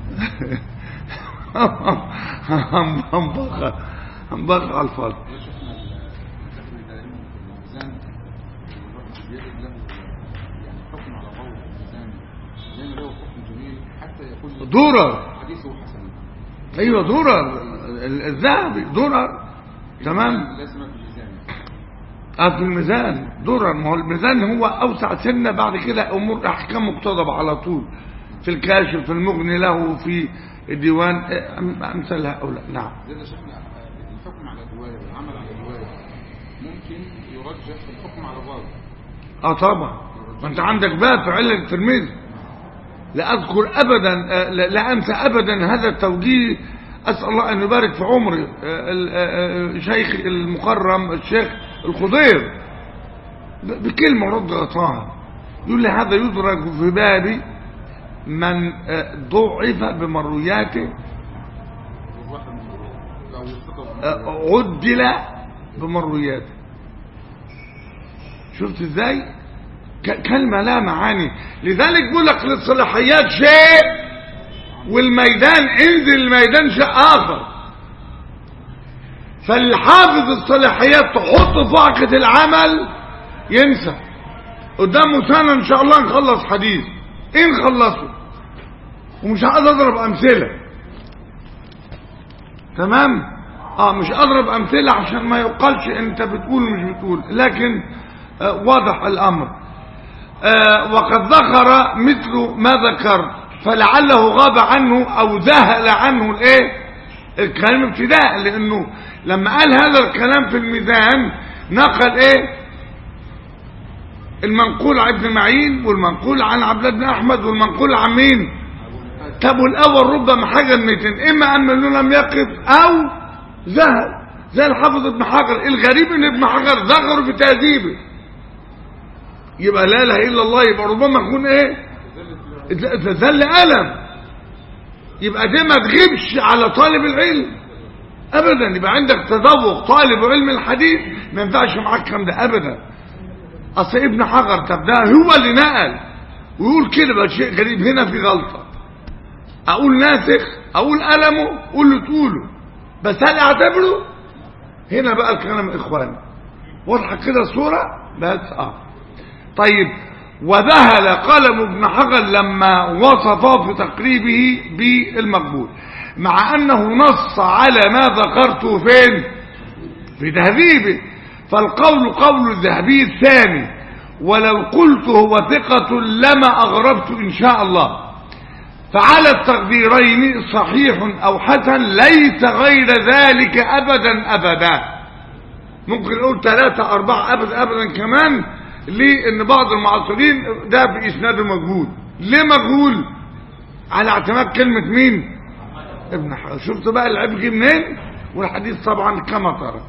هنبخ هنبخ على الفاضي يا شيخنا الحكم دائما في الميزان الواحد بيجد له يعني حكم على ضوء الميزان لأن له حكم جميل حتى يكون درر حديثه حسن ايوه درر الذهبي درر تمام لازم في الميزان اه في الميزان درر ما هو الميزان هو اوسع سنه بعد كده امور احكام مقتضبه على طول في الكاشف في المغني له في الديوان اه، أم- امثال هؤلاء نعم زي ده شيخنا الحكم على الرواية والعمل على الرواية ممكن يرجح الحكم على ضابط اه طبعا ما انت عندك بقى في علة الترمذي لا اذكر ابدا آه، لا لا انسى ابدا هذا التوجيه اسال الله ان يبارك في عمري آه، ال- آه، آه، شيخ المكرم الشيخ الخضير ب- بكلمه رد غطاها يقول لي هذا يدرك في باب من آه، ضعف بمروياته والواحد من أو الثقة آه، عدل بمروياته شفت ازاي ك- كلمة لا معاني لذلك بقول لك للصلاحيات شيء والميدان انزل الميدان شيء اخر فالحافظ الصلاحيات تحط في وعكة العمل ينسى قدامه سنة ان شاء الله نخلص حديث ايه نخلصه ومش عايز اضرب امثله تمام اه مش اضرب امثله عشان ما يقالش انت بتقول مش بتقول لكن آه واضح الامر آه وقد ذكر مثل ما ذكر فلعله غاب عنه او ذهل عنه الايه الكلام ابتداء لانه لما قال هذا الكلام في الميزان نقل ايه المنقول عن ابن معين والمنقول عن عبد الله بن احمد والمنقول عن مين طب والاول ربما حاجه الميتين اما ان لم يقف او ذهب زي الحافظ ابن حجر الغريب ان ابن حجر ذكره في تهذيبه يبقى لا اله الا الله يبقى ربما يكون ايه ذل الم يبقى دي ما تغيبش على طالب العلم ابدا يبقى عندك تذوق طالب علم الحديث ما ينفعش معاك الكلام ده ابدا اصل ابن حجر طب ده هو اللي نقل ويقول كده بقى شيء غريب هنا في غلطه اقول ناسخ اقول قلمه قول له تقوله بس هل اعتبره هنا بقى الكلام اخواني واضحه كده الصوره بس اه طيب وذهل قلم ابن حجر لما وصفه في تقريبه بالمقبول مع انه نص على ما ذكرته فين في تهذيبه فالقول قول الذهبي الثاني ولو قلت هو ثقة لما أغربت إن شاء الله فعلى التقديرين صحيح أو حسن ليس غير ذلك أبدا أبدا ممكن نقول ثلاثة أربعة أبدا أبدا كمان ليه ان بعض المعاصرين ده بإسناده مجهول ليه مجهول على اعتماد كلمة مين ابن حجر شفت بقى العيب جه منين والحديث طبعا كما ترى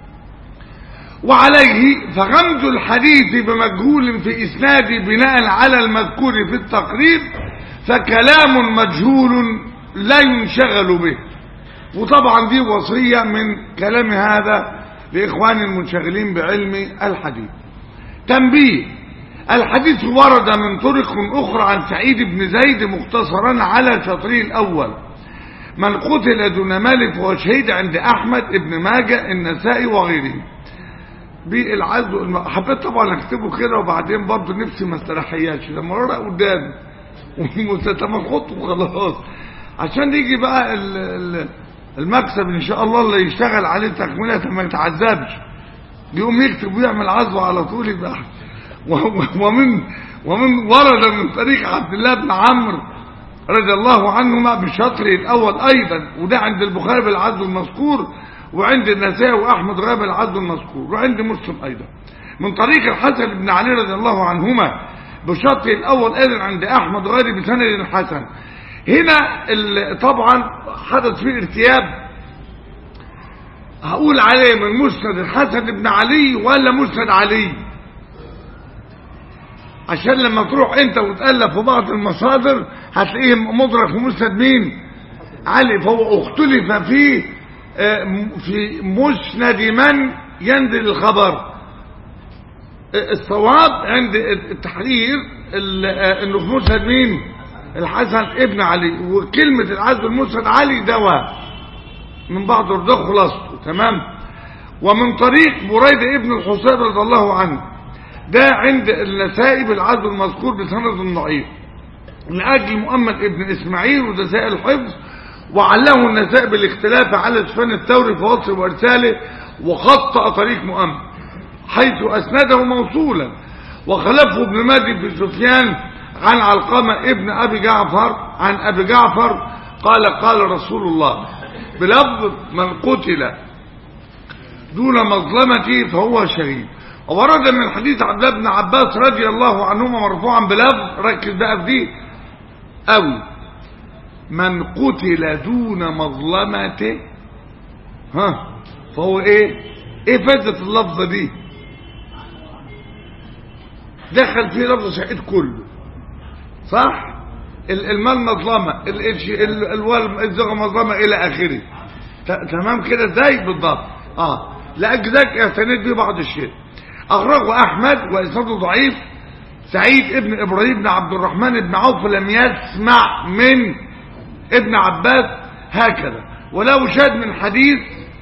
وعليه فغمز الحديث بمجهول في إسناده بناء على المذكور في التقريب فكلام مجهول لا ينشغل به وطبعا دي وصية من كلام هذا لإخوان المنشغلين بعلم الحديث تنبيه الحديث ورد من طرق أخرى عن سعيد بن زيد مختصرا على شطره الأول من قتل دون مال فهو شهيد عند أحمد بن ماجه النسائي وغيره بالعز والم... حبيت طبعا اكتبه كده وبعدين برضه نفسي ما استريحياش لما ورق قدامي ومستمر خطه وخلاص عشان يجي بقى ال... ال... المكسب ان شاء الله اللي يشتغل عليه تكمله ما يتعذبش يقوم يكتب ويعمل عزوه على طول يبقى ومن ومن ورد من طريق عبد الله بن عمرو رضي الله عنهما بشطره الأول أيضا وده عند البخاري بالعدل المذكور وعند النسائي وأحمد غاب العدل المذكور وعند مسلم أيضا من طريق الحسن بن علي رضي الله عنهما بشطره الأول أيضا عند أحمد غير بسند حسن هنا ال- طبعا حدث فيه ارتياب هقول عليه من مسند الحسن بن علي ولا مسند علي عشان لما تروح انت وتقلب في بعض المصادر هتلاقيه مدرك في مسند مين علي فهو اختلف فيه آه، م- في مسند من ينزل الخبر آه، الصواب عند التحرير ال- آه، انه في مسند مين الحسن ابن علي وكلمة العزل المسند علي دواء من بعض الرده خلاصته تمام ومن طريق بريدة ابن الحصيب رضي الله عنه ده عند النسائي بالعزل المذكور بسند ضعيف من أجل مؤمن ابن إسماعيل وده سائل الحفظ وعله النسائي بالاختلاف على سفيان الثوري في وصف وارساله وخطأ طريق مؤمن حيث أسنده موصولا وخلفه ابن مادي في سفيان عن علقمة ابن أبي جعفر عن أبي جعفر قال قال رسول الله بلفظ من قتل دون مظلمته فهو شهيد ورد من حديث عبد الله بن عباس رضي الله عنهما مرفوعا بلفظ ركز بقى في دي أوي من قتل دون مظلمته ها فهو ايه ايه فائدة اللفظة دي دخل فيه لفظ شهيد كله صح ال- المال مظلمة ال- الش- ال- الوال الزغة مظلمة الى اخره ت- تمام كده ازاي بالضبط اه لاجزاك اعتنيت بيه بعض الشيء اخرجه احمد واسناده ضعيف سعيد ابن ابراهيم بن عبد الرحمن بن عوف لم يسمع من ابن عباس هكذا ولو شاد من حديث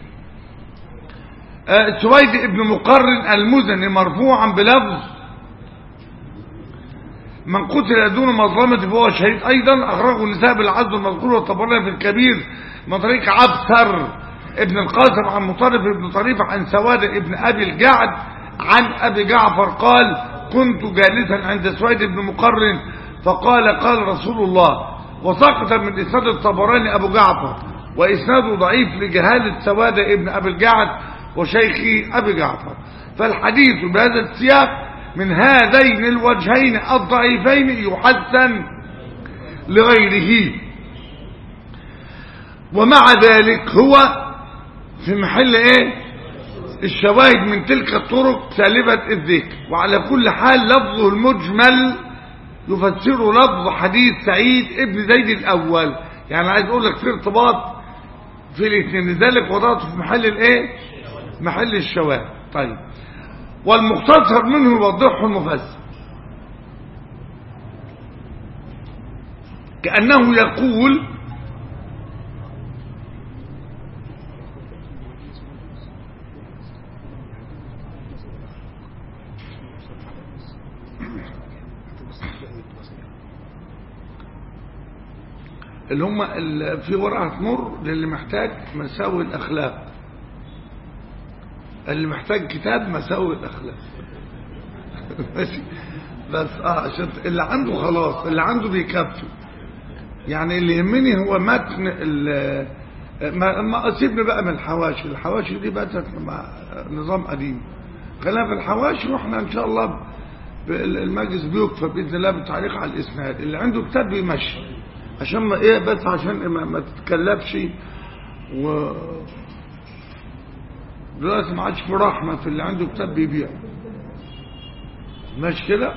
آه، سويد ابن مقرن المزني مرفوعا بلفظ من قتل دون مظلمة فهو شهيد أيضا أخرجه النساء بالعزل المذكور والطبراني في الكبير من طريق عبثر ابن القاسم عن مطرف ابن طريف عن سواد ابن أبي الجعد عن أبي جعفر قال كنت جالسا عند سويد بن مقرن فقال قال رسول الله وسقط من إسناد الطبراني أبو جعفر وإسناده ضعيف لجهالة سواد ابن أبي الجعد وشيخي أبي جعفر فالحديث بهذا السياق من هذين الوجهين الضعيفين يحسن لغيره ومع ذلك هو في محل ايه الشواهد من تلك الطرق سالبة الذكر وعلى كل حال لفظه المجمل يفسر لفظ حديث سعيد ابن زيد الاول يعني عايز اقول لك في ارتباط في الاثنين لذلك وضعته في محل الايه محل الشواهد طيب والمختصر منه يوضحه المفسر كأنه يقول اللي هم ال- في ورقة مر للي محتاج مساوي الأخلاق اللي محتاج كتاب مساوي الأخلاق ماشي بس اه عشان اللي عنده خلاص اللي عنده بيكفي يعني اللي يهمني هو متن ال- ما ما سيبني بقى من الحواشي الحواشي دي بقت مع نظام قديم خلينا في الحواشي واحنا ان شاء الله ب- المجلس بيكفى باذن الله بالتعليق على الاسناد اللي عنده كتاب بيمشي عشان ما ايه بس عشان ما, ما تتكلفش و دلوقتي ما عادش في رحمه في اللي عنده كتاب بيبيع ماشي كده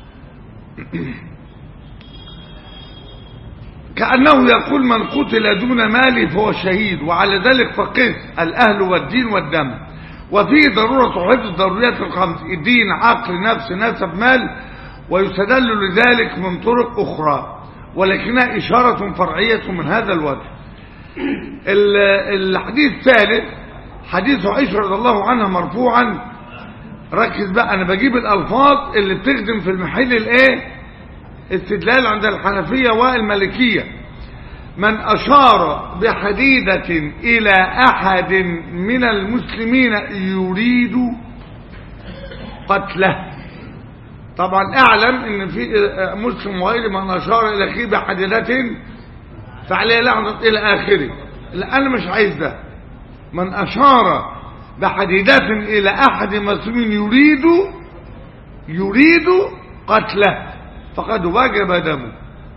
كأنه يقول من قتل دون ماله فهو شهيد وعلى ذلك فقس الأهل والدين والدم وفيه ضرورة حفظ ضروريات الخمس الدين عقل نفس نسب مال ويستدل لذلك من طرق أخرى ولكنها إشارة فرعية من هذا الوجه ال- الحديث الثالث حديث عائشة رضي الله عنها مرفوعا ركز بقى أنا بجيب الألفاظ اللي بتخدم في المحل الإيه استدلال عند الحنفية والمالكية من أشار بحديدة إلى أحد من المسلمين يريد قتله طبعا اعلم ان في مسلم وغير من اشار الى اخيه بحديدة فعليه لعنة الى اخره لا انا مش عايز ده من اشار بحديدة الى احد مسلمين يريد يريد قتله فقد وجب دمه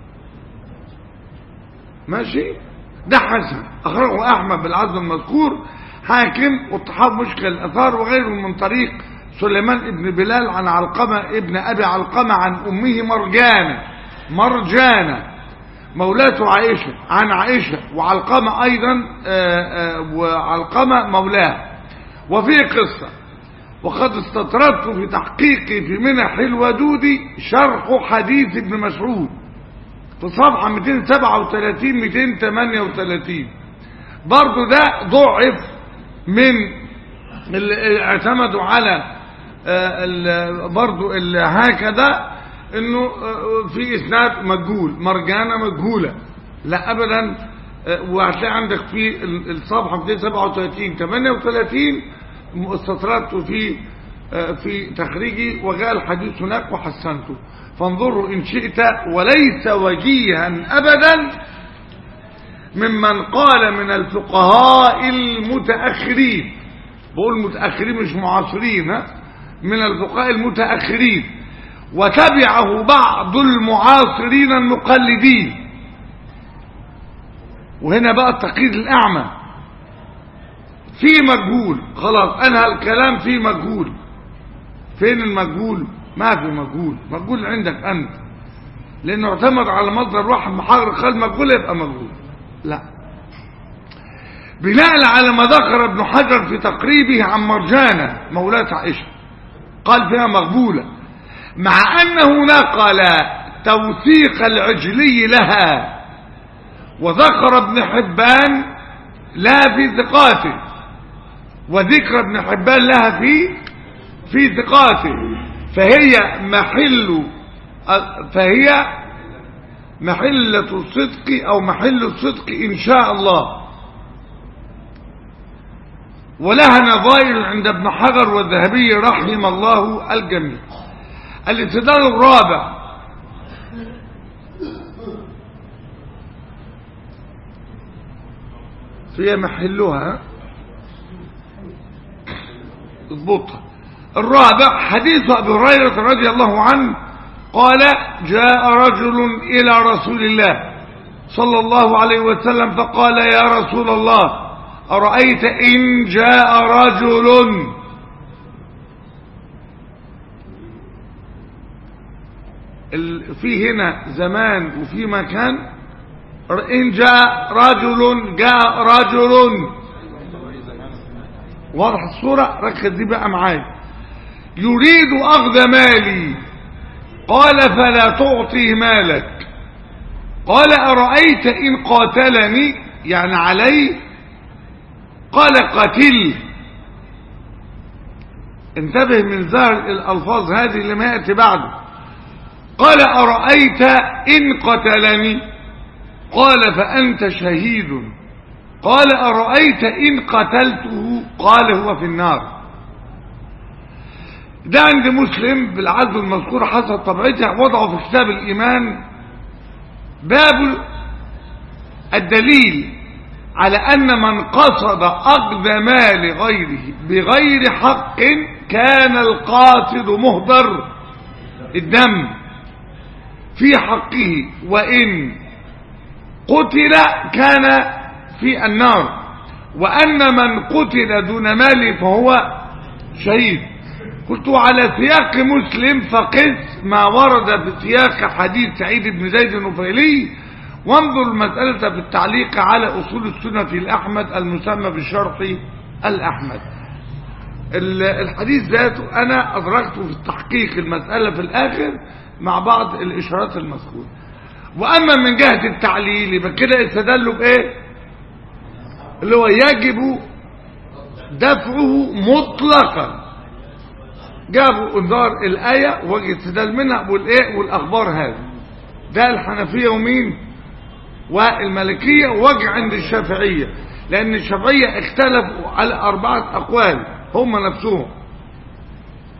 ماشي ده حسن اخرجه احمد بالعزم المذكور حاكم والطحاف مشكل الاثار وغيره من طريق سليمان ابن بلال عن علقمة ابن ابي علقمة عن امه مرجانة مرجانة مولاة عائشة عن عائشة وعلقمة ايضا آآ آآ وعلقمة مولاه وفي قصة وقد استطردت في تحقيقي في منح الودود شرح حديث ابن مسعود في صفحة 237 238 برضو ده ضعف من اللي اعتمدوا على برضو اللي هكذا انه في اسناد مجهول مرجانة مجهولة لا ابدا وهتلاقي عندك في الصفحة 237 38 استطردت في في تخريجي وجاء الحديث هناك وحسنته فانظروا إن شئت وليس وجيها أبدا ممن قال من الفقهاء المتأخرين بقول متأخرين مش معاصرين ها؟ من الفقهاء المتأخرين وتبعه بعض المعاصرين المقلدين وهنا بقى التقييد الأعمى في مجهول خلاص أنهى الكلام في مجهول فين المجهول ما في مجهول مجهول عندك أنت لأنه اعتمد على مصدر واحد محرر قال مجهول يبقى مجهول لا بناء على ما ذكر ابن حجر في تقريبه عن مرجانة مولاة عائشة قال فيها مقبولة مع أنه نقل توثيق العجلي لها وذكر ابن حبان لها في ثقاته وذكر ابن حبان لها في في ثقاته فهي محل فهي محلة الصدق او محل الصدق ان شاء الله ولها نظائر عند ابن حجر والذهبي رحم الله الجميع الاستدلال الرابع في محلها اضبطها الرابع حديث ابي هريره رضي الله عنه قال جاء رجل الى رسول الله صلى الله عليه وسلم فقال يا رسول الله ارايت ان جاء رجل في هنا زمان وفي مكان ان جاء رجل جاء رجل واضح الصورة ركز دي بقى معايا يريد أخذ مالي قال فلا تعطيه مالك قال أرأيت إن قاتلني يعني علي قال قتل انتبه من ظهر الألفاظ هذه لما يأتي بعده قال أرأيت إن قتلني قال فأنت شهيد قال أرأيت إن قتلته قال هو في النار ده عند مسلم بالعزو المذكور حسب طبيعته وضعه في كتاب الإيمان باب الدليل على أن من قصد أخذ مال غيره بغير حق كان القاصد مهدر الدم في حقه وإن قتل كان في النار وأن من قتل دون مال فهو شهيد قلت على سياق مسلم فقس ما ورد في سياق حديث سعيد بن زيد النفيلي وانظر المسألة في التعليق على أصول السنة الأحمد المسمى بالشرح الأحمد الحديث ذاته أنا أدركته في التحقيق المسألة في الآخر مع بعض الإشارات المذكورة وأما من جهة التعليل يبقى كده استدلوا بإيه اللي هو يجب دفعه مطلقا جابوا انذار الآية وجه استدلال منها والإيه والأخبار هذه ده الحنفية ومين والملكية وجه عند الشافعية لأن الشافعية اختلفوا على أربعة أقوال هم نفسهم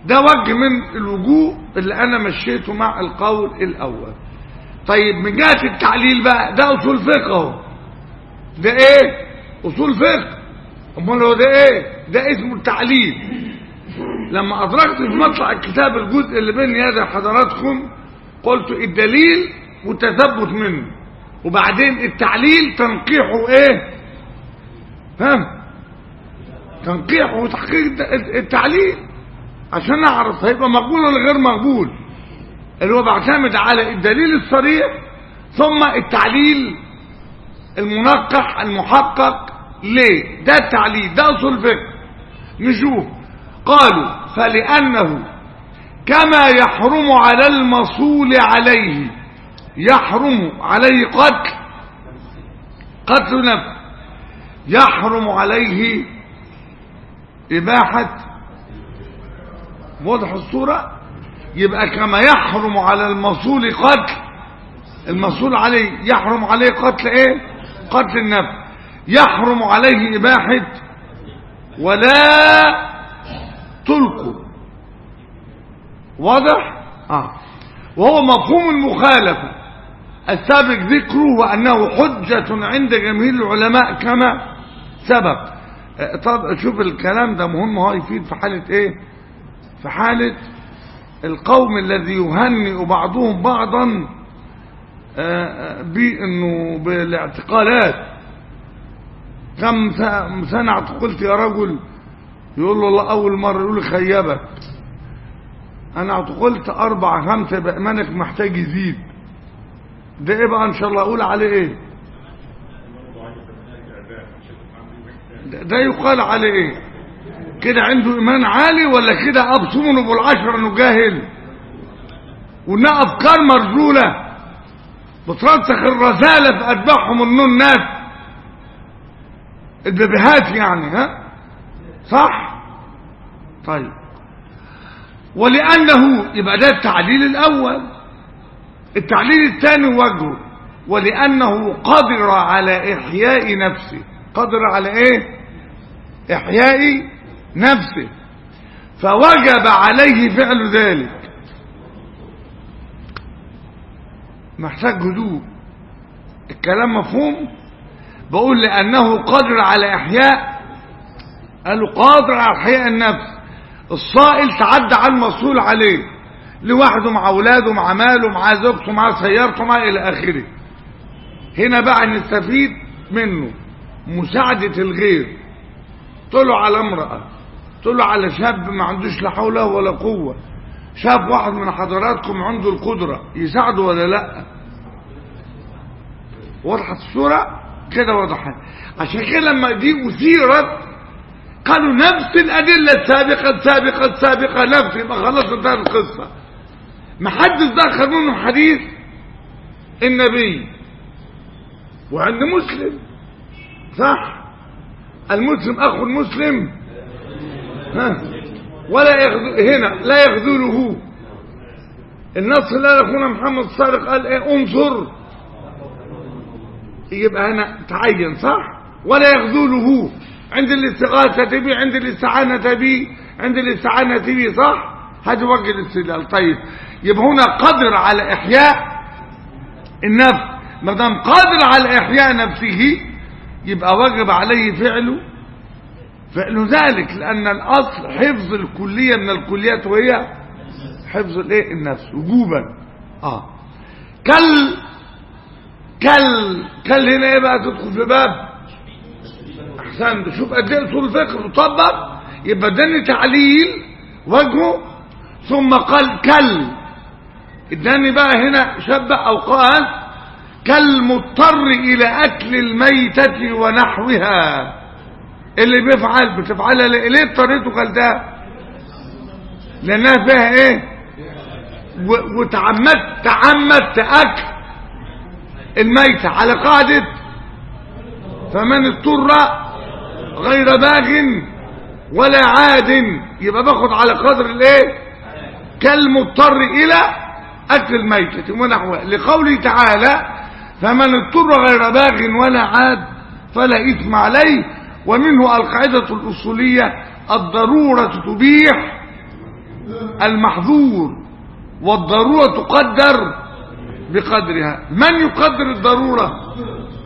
ده وجه من الوجوه اللي انا مشيته مع القول الاول طيب من جهة التعليل بقى ده اصول فقه اهو ده ايه اصول فقه امال هو ده ايه ده اسمه التعليل لما ادركت في مطلع الكتاب الجزء اللي بين يدي حضراتكم قلت الدليل والتثبت منه وبعدين التعليل تنقيحه ايه ها تنقيحه وتحقيق التعليل عشان اعرف هيبقى مقبول ولا غير مقبول اللي هو بعتمد على الدليل الصريح ثم التعليل المنقح المحقق ليه ده التعليل ده اصول فقه نشوف قالوا فلانه كما يحرم على المصول عليه يحرم عليه قتل قتل نفس يحرم عليه إباحة واضح الصورة يبقى كما يحرم على المصول قتل المصول عليه يحرم عليه قتل ايه قتل النفس يحرم عليه إباحة ولا تلقوا واضح آه. وهو مفهوم المخالفة السابق ذكره وأنه حجة عند جميع العلماء كما سبق آه، طب شوف الكلام ده مهم هو يفيد في حالة ايه في حالة القوم الذي يهنئ بعضهم بعضا آه، آه، بانه بالاعتقالات كم س- سنة اعتقلت يا رجل يقول له الله اول مرة يقول له خيبك انا اعتقلت اربع خمسة بأمانك محتاج يزيد ده ايه بقى ان شاء الله اقول عليه ايه ده ده يقال عليه ايه كده عنده ايمان عالي ولا كده ابصمنا بالعشرة انه جاهل وانها افكار مرجولة بترسخ الرسالة في اتباعهم النون الناس البيبيهات يعني ها صح طيب ولأنه يبقى ده التعليل الأول التعليل الثاني وجهه ولأنه قدر على إحياء نفسه قدر على إيه إحياء نفسه فوجب عليه فعل ذلك محتاج هدوء الكلام مفهوم بقول لأنه قادر على إحياء قالوا قادر على إحياء النفس الصائل تعدى على المسؤول عليه لوحده مع أولاده مع ماله مع زوجته مع سيارته مع إلى آخره هنا بقى نستفيد منه مساعدة الغير طلع على امرأة طلع على شاب ما عندوش لا حول ولا قوة شاف واحد من حضراتكم عنده القدرة يساعده ولا لا وضحت الصورة كده وضحت عشان كده لما دي أثيرت قالوا نفس الأدلة السابقة السابقة السابقة نفس يبقى خلاص انتهت القصة ما حدش دخل منه حديث النبي وعند مسلم صح المسلم أخو المسلم ها ولا يخذ هنا لا يخذله النص لا أخونا محمد الصادق قال ايه انظر يبقى هنا تعين صح ولا يخذله عند الاستغاثة به عند الاستعانة به عند الاستعانة به صح هذا وجه الاستدلال طيب يبقى هنا قدر على إحياء النفس ما دام قادر على إحياء نفسه يبقى واجب عليه فعله فعل ذلك لأن الأصل حفظ الكلية من الكليات وهي حفظ الايه النفس وجوبا اه كل كل كل هنا ايه بقى تدخل في باب احسن شوف قد ايه اصول الفقه مطبق يبقى اداني تعليل وجهه ثم قال كل اداني بقى هنا شبه او قال كالمضطر الى اكل الميتة ونحوها اللي بيفعل بتفعلها ليه ليه اضطريته قال ده لانها فيها ايه و- وتعمدت تعمدت اكل الميتة على قاعدة فمن اضطر غير باغ ولا عاد يبقى باخد على قدر الايه كالمضطر الى اكل الميتة ونحوها لقوله تعالى فمن اضطر غير باغ ولا عاد فلا اثم عليه ومنه القاعدة الاصولية الضرورة تبيح المحظور والضرورة تقدر بقدرها من يقدر الضرورة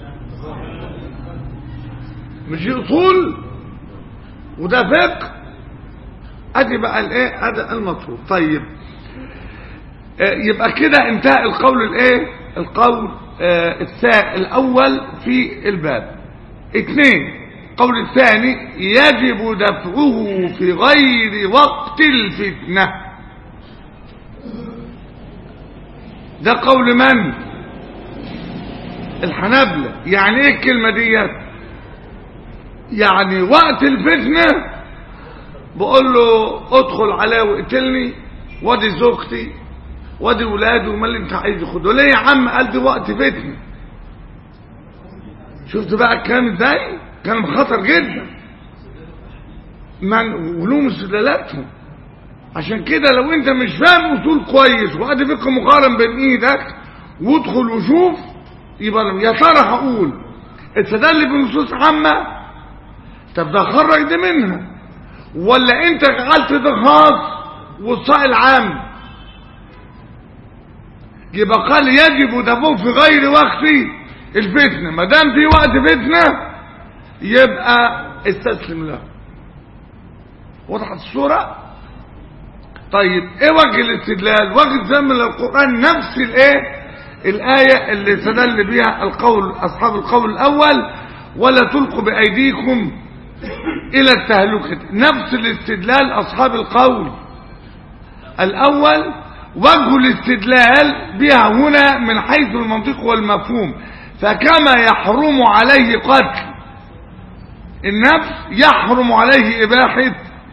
مش دي اصول وده فقه ادي بقى الايه ادي المطلوب طيب آه، يبقى كده انتهى القول الايه القول آه، السا الاول في الباب اثنين القول الثاني يجب دفعه في غير وقت الفتنة ده قول من الحنابلة يعني ايه الكلمة ديت يعني وقت الفتنة بقول له ادخل عليا واقتلني وادي زوجتي وادي ولادي وما اللي انت عايز خده ليه يا عم قال دي وقت فتنة شفت بقى الكلام ازاي كان خطر جدا من ولهم استدلالاتهم عشان كده لو انت مش فاهم اصول كويس وادي فقه مقارن بين ايدك وادخل وشوف يبقى يا ترى هقول استدل بنصوص عامه طب ده خرج ده منها ولا انت جعلت ده خاص والصائل عام يبقى قال يجب دفعه في غير وقت الفتنه ما دام في وقت فتنه يبقى استسلم له وضحت الصوره طيب ايه وجه الاستدلال وجه الاستدلال من القران نفس الايه الايه اللي استدل بها القول اصحاب القول الاول ولا تلقوا بايديكم الى التهلكه نفس الاستدلال اصحاب القول الاول وجه الاستدلال بها هنا من حيث المنطق والمفهوم فكما يحرم عليه قتل النفس يحرم عليه اباحه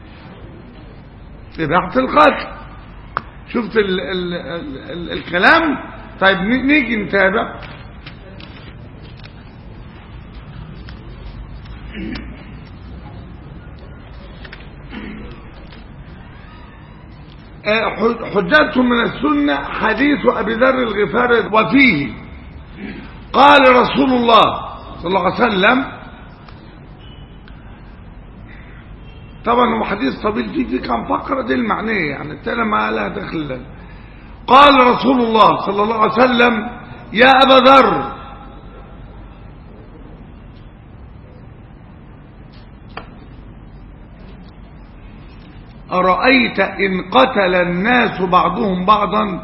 إباحة القتل شفت ال ال ال ال الكلام طيب نيجي نتابع حجته من السنة حديث أبي ذر الغفاري وفيه قال رسول الله صلى الله عليه وسلم طبعا هو حديث طويل فيه في كم فقرة دي المعنية يعني التالي ما لها دخل قال رسول الله صلى الله عليه وسلم يا أبا ذر أرأيت إن قتل الناس بعضهم بعضا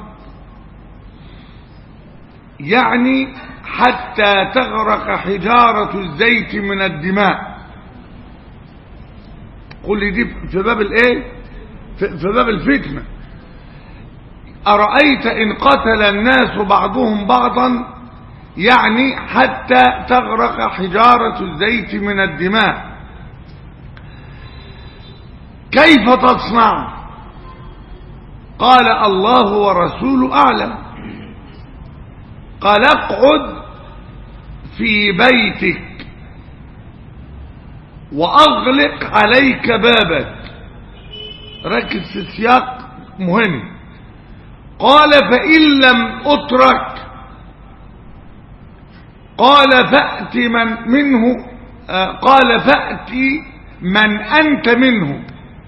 يعني حتى تغرق حجارة الزيت من الدماء قل لي دي في باب الايه في باب الفتنة أرأيت إن قتل الناس بعضهم بعضا يعني حتى تغرق حجارة الزيت من الدماء كيف تصنع قال الله ورسوله أعلم قال اقعد في بيتك وأغلق عليك بابك ركز في السياق مهم قال فإن لم أترك قال فأت من منه آه قال فأت من أنت منه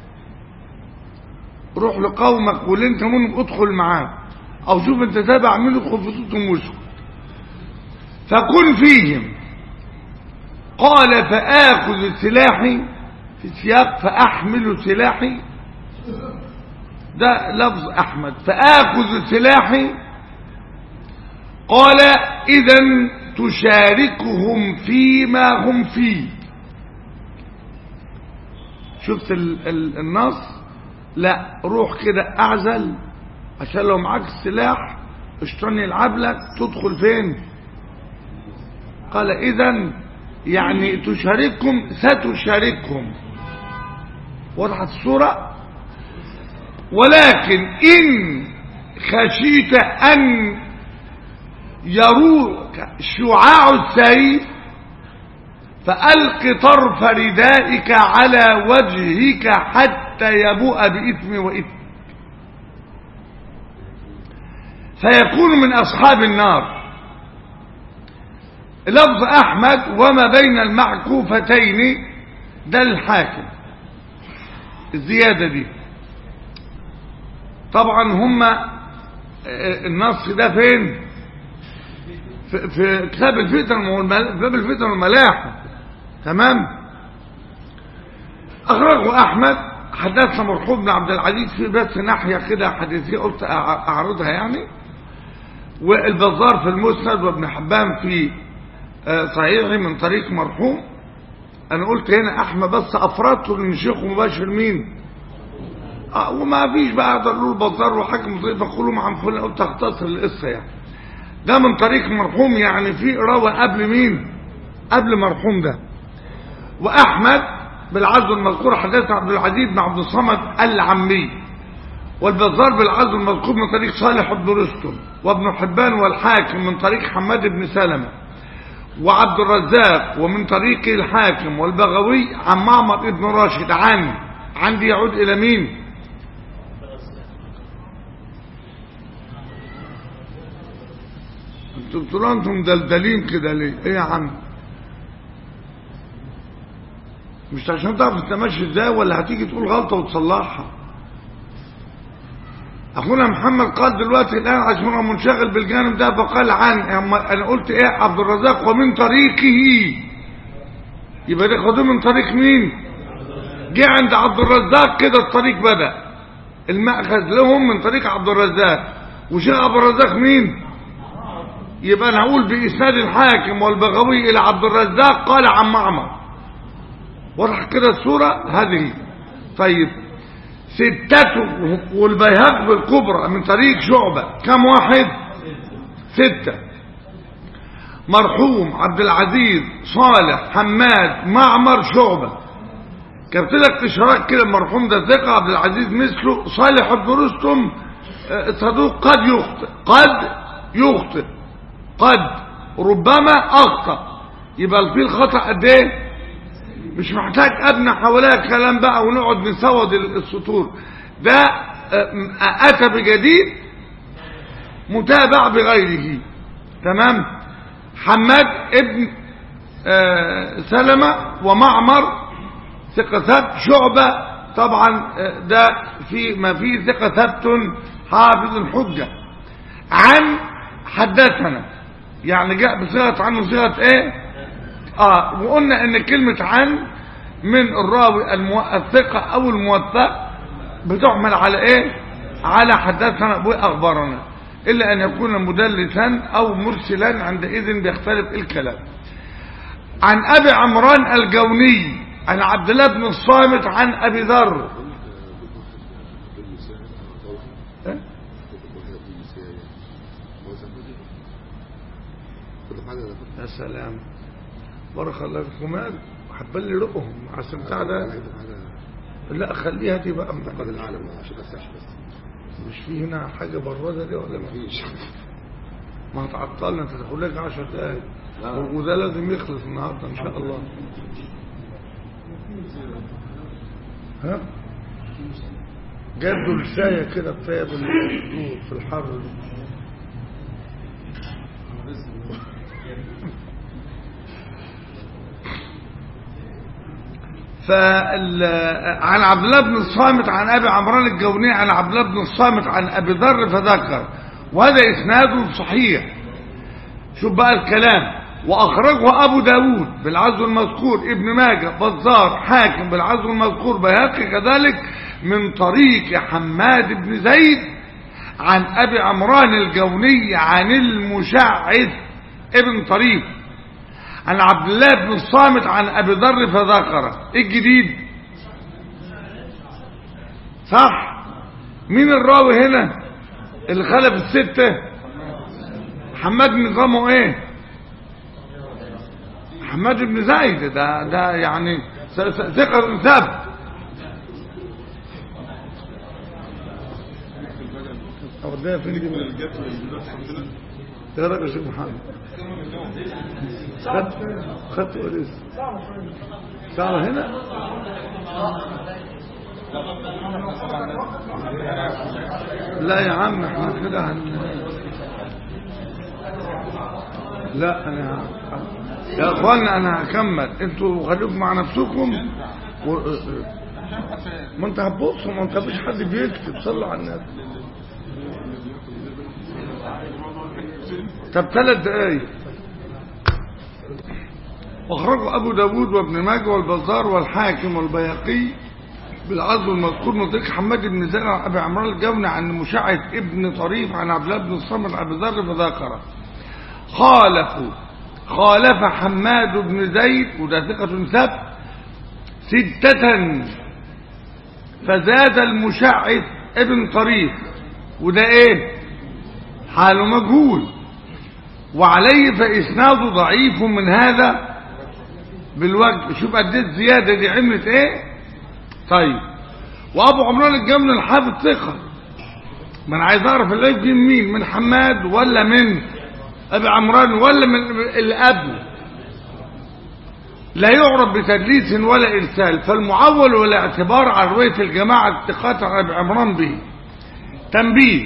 روح لقومك واللي انت منهم ادخل معاه او شوف انت تابع منه ادخل في صوتهم واسكت فكن فيهم قال فآخذ سلاحي في سياق فأحمل سلاحي ده لفظ أحمد فآخذ سلاحي قال إذا تشاركهم فيما هم فيه شفت ال ال النص لا روح كده أعزل عشان لو معاك السلاح الشيطان يلعب لك تدخل فين قال إذا يعني تشاركهم ستشاركهم وضحت الصورة ولكن إن خشيت أن يروك شعاع السيف فألق طرف ردائك على وجهك حتى يبوء بإثم وإثم فيكون من أصحاب النار لفظ أحمد وما بين المعكوفتين ده الحاكم الزيادة دي طبعا هم آه، النص ده فين في, في كتاب الفتن والمل- كتاب الفتن والملاحم تمام أخرجه أحمد حدثنا مرحوم بن عبد العزيز في بس ناحية كده حديثية قلت أع- أعرضها يعني والبزار في المسند وابن حبان في آه، صحيحه من طريق مرحوم أنا قلت هنا أحمد بس أفردته لأن شيخه مباشر مين آه وما فيش بقى أقدر له البزار وحاكم مضيف كلهم عن فلان قلت أختصر القصة يعني ده من طريق مرحوم يعني في روى قبل مين قبل مرحوم ده وأحمد بالعزو المذكور حدثنا عبد العزيز بن عبد الصمد العمي والبزار بالعزو المذكور من طريق صالح بن رستم وابن حبان والحاكم من طريق حماد بن سلمة وعبد الرزاق ومن طريق الحاكم والبغوي عن معمر ابن راشد عن عندي يعود إلى مين انتوا بتقولوا انتم دلدلين كده ليه ايه يا عم مش عشان تعرف انت ماشي ازاي ولا هتيجي تقول غلطه وتصلحها اخونا محمد قال دلوقتي الان عشان هو منشغل بالجانب ده فقال عن أما انا قلت ايه عبد الرزاق ومن طريقه يبقى ده خدوه من طريق مين جه عند عبد الرزاق كده الطريق بدا المأخذ لهم من طريق عبد الرزاق وشيخ عبد الرزاق مين يبقى انا هقول باسناد الحاكم والبغوي الى عبد الرزاق قال عن معمر واضح كده الصوره هذه طيب ستة والبيهق بالكبرى من طريق شعبة كم واحد ستة مرحوم عبد العزيز صالح حماد معمر شعبة كتبت لك اشراك كده المرحوم ده ثقة عبد العزيز مثله صالح بن رستم آه، صدوق قد يخطئ قد يخطئ قد ربما اخطأ يبقى في الخطأ قد ايه مش محتاج ابنى حواليها كلام بقى ونقعد نسود السطور ده آه، اتى بجديد متابع بغيره تمام حماد ابن آه، سلمة ومعمر ثقة ثبت شعبة طبعا آه، ده في ما فيه ثقة ثبت حافظ الحجة عن حدثنا يعني جاء بصيغة عنه صيغة ايه اه وقلنا ان كلمة عن من الراوي المو... الثقة او الموثق بتحمل على ايه على حدثنا واخبارنا الا ان يكون مدلسا او مرسلا عندئذ بيختلف الكلام عن ابي عمران الجوني عن عبد الله بن الصامت عن ابي ذر إيه؟ يا سلام بارك الله فيكم حبل لي رقهم عشان بتاع ده لا خليها دي بقى من قد العالم عشان بس عشان بس مش في هنا حاجه برازه دي ولا ما مفيش ما هتعطلنا انت تاخد لك 10 دقايق لا. وده لازم يخلص النهارده ان شاء الله ها جاب دلسايه كده كفايه بالنور في الحر ده. فال... عن عبد الله بن الصامت عن ابي عمران الجوني عن عبد الله بن الصامت عن ابي ذر فذكر وهذا اسناده صحيح شوف بقى الكلام واخرجه ابو داود بالعزو المذكور ابن ماجه بزار حاكم بالعزو المذكور بيهقي كذلك من طريق حماد بن زيد عن ابي عمران الجوني عن المشعث ابن طريف عن عبد الله بن الصامت عن ابي ذر فذكر ايه الجديد صح مين الراوي هنا اللي خلف الستة حماد نظامه ايه حماد بن زيد ده ده يعني س- س- ثقة ثابت أوديها فين دي يا راجل شيخ محمد خدت خدت وليس ساعة هنا لا يا عم احنا كده هن لا انا يا اخوانا انا هكمل انتوا خليكم مع نفسكم و... شايف حتى ما انت هتبص ما انت مفيش حد بيكتب صلوا على النبي طب ثلاث دقايق واخرجه ابو داود وابن ماجه والبزار والحاكم والبيهقي بالعزو المذكور من طريق حماد بن زيد عن ابي عمران الجوني عن مشعث ابن طريف عن عبد الله بن الصمد عن ابي ذر فذكره خالفوا خالف حماد بن زيد وده ثقة ثبت ستة فزاد المشعث ابن طريف وده ايه حاله مجهول وعليه فإسناده ضعيف من هذا بالوجه شوف قد ايه الزيادة دي عملت ايه طيب وابو عمران الجمل الحافظ ثقة ما انا عايز اعرف اللي يجي من مين من حماد ولا من ابي عمران ولا من اللي قبله لا يعرف بتدليس ولا ارسال فالمعول والاعتبار على روايه الجماعه الثقات عن ابي عمران به تنبيه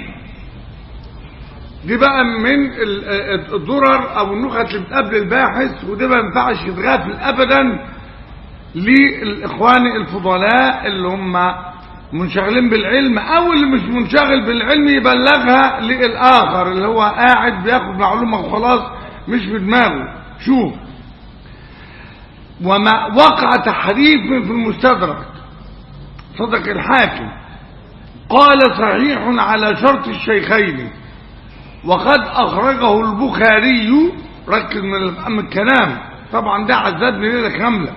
دي بقى من ال- الضرر او النكت اللي بتقابل الباحث وده ما ينفعش يتغافل ابدا للاخوان الفضلاء اللي هم منشغلين بالعلم او اللي مش منشغل بالعلم يبلغها للاخر اللي هو قاعد بياخد معلومه وخلاص مش في دماغه شوف وما وقع تحريف في المستدرك صدق الحاكم قال صحيح على شرط الشيخين وقد أخرجه البخاري ركز من من الكلام طبعا ده عذبني ليلة كاملة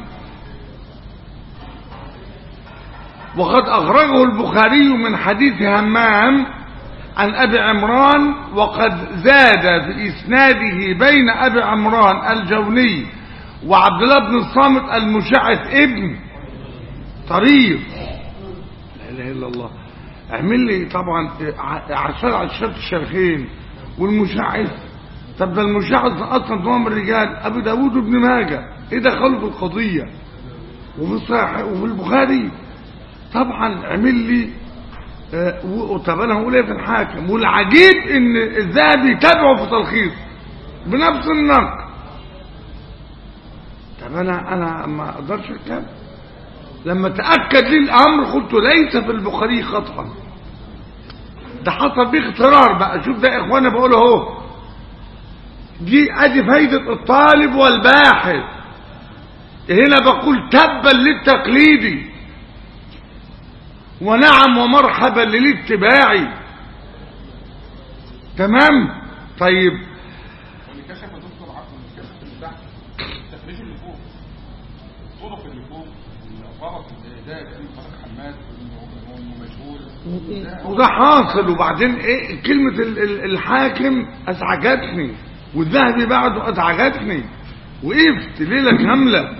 وقد أخرجه البخاري من حديث همام عن أبي عمران وقد زاد في إسناده بين أبي عمران الجوني وعبد الله بن الصامت المشعث ابن طريف لا إله إلا الله اعمل لي طبعا عشان على الشرط الشيخين والمشعث طب ده المشعث اصلا تمام الرجال ابو داوود وابن ماجه ايه دخلوا في القضيه وفي الصحيح وفي البخاري طبعا اعمل لي آه، و- طب انا هقول ايه في الحاكم والعجيب ان الذهبي تابعه في تلخيص بنفس النقد طب انا انا ما اقدرش اتكلم لما تاكد لي الامر قلت ليس في البخاري خطا ده حصل بيه اخترار بقى شوف ده يا اخوانا بقول اهو دي ادي فايده الطالب والباحث هنا بقول تبا للتقليدي ونعم ومرحبا للاتباع تمام طيب واللي كشف يا دكتور عفوا اللي كشف اللي تحت التخريج اللي فوق الطرق اللي فوق الغلط ده في طريق حماد وانه وإنه مجهول ده وده حاصل وبعدين ايه كلمة ال- ال- الحاكم ازعجتني والذهبي بعده ازعجتني وقفت ليلة كاملة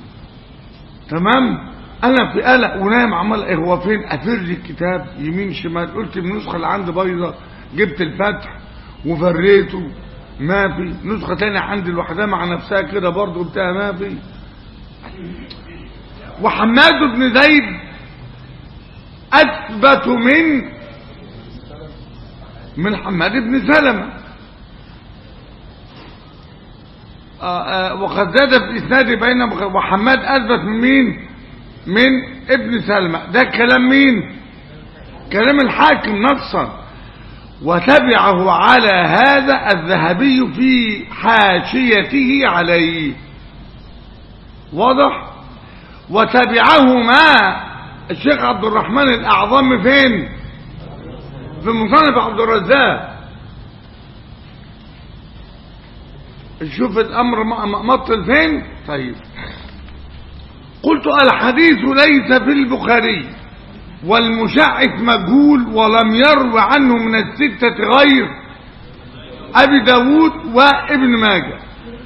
تمام انا في قلق ونايم عمال ايه هو فين افرج الكتاب يمين شمال قلت النسخة اللي عندي بايظة جبت الفتح وفريته ما في نسخة تانية عندي لوحدها مع نفسها كده برضه بتاع ما في وحماد بن زيد أثبت من من حماد بن سلمة آه، آه، وقد زاد في إسناد بين وحماد أثبت من مين من ابن سلمة ده كلام مين كلام الحاكم نصا وتبعه على هذا الذهبي في حاشيته عليه واضح وتبعهما الشيخ عبد الرحمن الأعظم فين في مصنف عبد الرزاق شوف الأمر م- م- مطل فين طيب قلت الحديث ليس في البخاري والمشعث مجهول ولم يرو عنه من الستة غير أبي داود وابن ماجه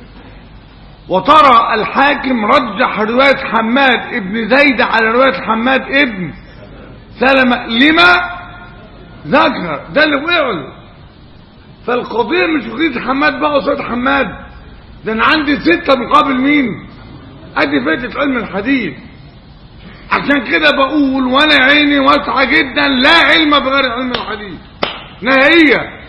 وترى الحاكم رجح رواية حماد ابن زيد على رواية حماد ابن سلمة لما ذكر ده اللي وقع له فالقضية مش قضية حماد بقى قصاد حماد ده انا عندي ستة مقابل مين ادي فاتت علم الحديث عشان كده بقول وانا عيني واسعة جدا لا علم بغير علم الحديث نهائيا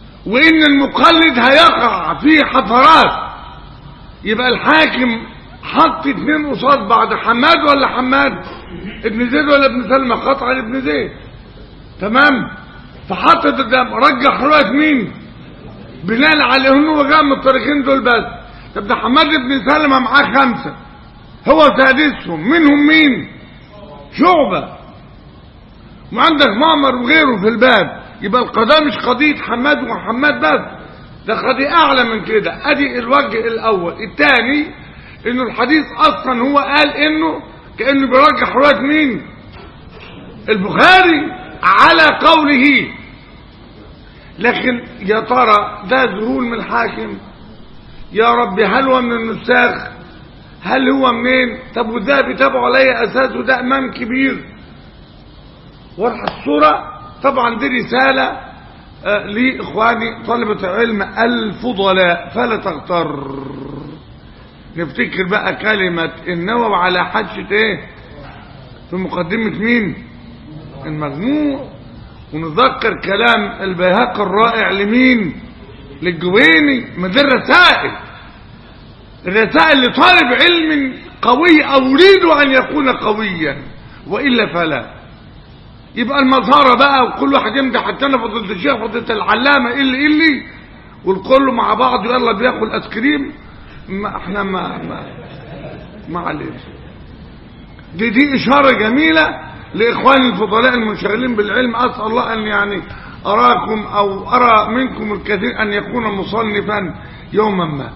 وان المقلد هيقع في حفرات يبقى الحاكم حط اتنين قصاد بعض حماد ولا حماد ابن زيد ولا ابن سلمى قطعا ابن زيد تمام فحط قدام رجح رواية مين بناء على انه جاء من الطريقين دول بس طب ده حماد بن سلمة معاه خمسة هو سادسهم منهم مين شعبة وعندك معمر وغيره في الباب يبقى القضاء مش قضية حماد وحماد بس ده قضية أعلى من كده أدي الوجه الأول الثاني إنه الحديث أصلا هو قال إنه كأنه بيرجح رواية مين البخاري على قوله لكن يا ترى ده ذهول من الحاكم يا رب هل هو من النساخ هل هو منين طب وده بيتابعوا علي اساسه ده امام كبير واضح الصوره طبعا دي رساله آه لاخواني طلبه العلم الفضلاء فلا تغتر نفتكر بقى كلمه النووي على حجه ايه في مقدمه مين المجموع ونذكر كلام البيهقي الرائع لمين للجويني ما دي الرسائل الرسائل لطالب علم قوي او يريد ان يكون قويا والا فلا يبقى المظهره بقى وكل واحد يمدح حتى انا فضلت الشيخ فضلت العلامه اللي اللي والكل مع بعض يلا بياكل ايس كريم ما احنا ما ما ما علينا دي دي اشاره جميله لاخواني الفضلاء المنشغلين بالعلم اسال الله ان يعني اراكم او ارى منكم الكثير ان يكون مصنفا يوما ما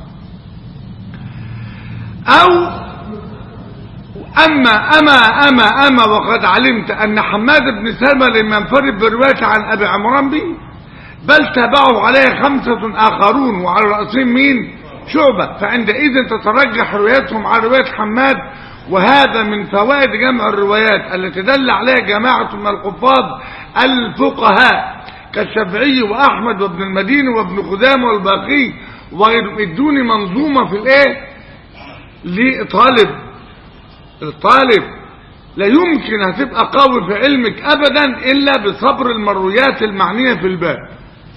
او اما اما اما اما وقد علمت ان حماد بن سلمة لم ينفرد بروايته عن ابي عمران به بل تابعه عليه خمسة اخرون وعلى رأسهم مين شعبة فعندئذ تترجح روايتهم على رواية حماد وهذا من فوائد جمع الروايات التي دل عليها جماعة من الحفاظ الفقهاء كالشافعي واحمد وابن المديني وابن خزامه والباقي وغيرهم ادوني منظومة في الايه لطالب الطالب لا يمكن هتبقى قوي في علمك ابدا الا بصبر المرويات المعنية في الباب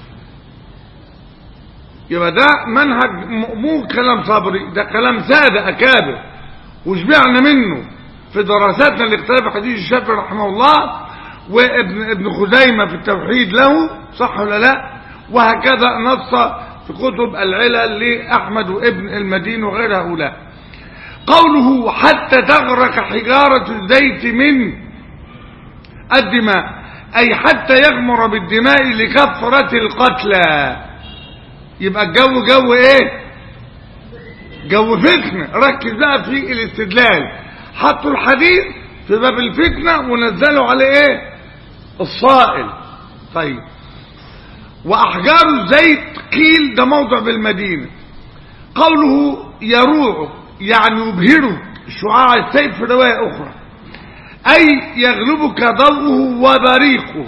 يبقى ده منهج مو كلام صبري ده كلام سادة اكابر وشبعنا منه في دراساتنا لاختلاف حديث الشافعي رحمه الله وابن ابن خزيمة في التوحيد له صح ولا لا وهكذا نص في كتب العلل لأحمد وابن المدين وغير هؤلاء قوله حتى تغرق حجارة الزيت من الدماء أي حتى يغمر بالدماء لكثرة القتلى يبقى الجو جو ايه جو فتنة ركز بقى في الاستدلال حطوا الحديث في باب الفتنة ونزلوا عليه ايه الصائل طيب واحجار الزيت قيل ده موضع بالمدينة قوله يروع يعني يبهرك شعاع السيف في رواية اخرى اي يغلبك ضوءه وبريقه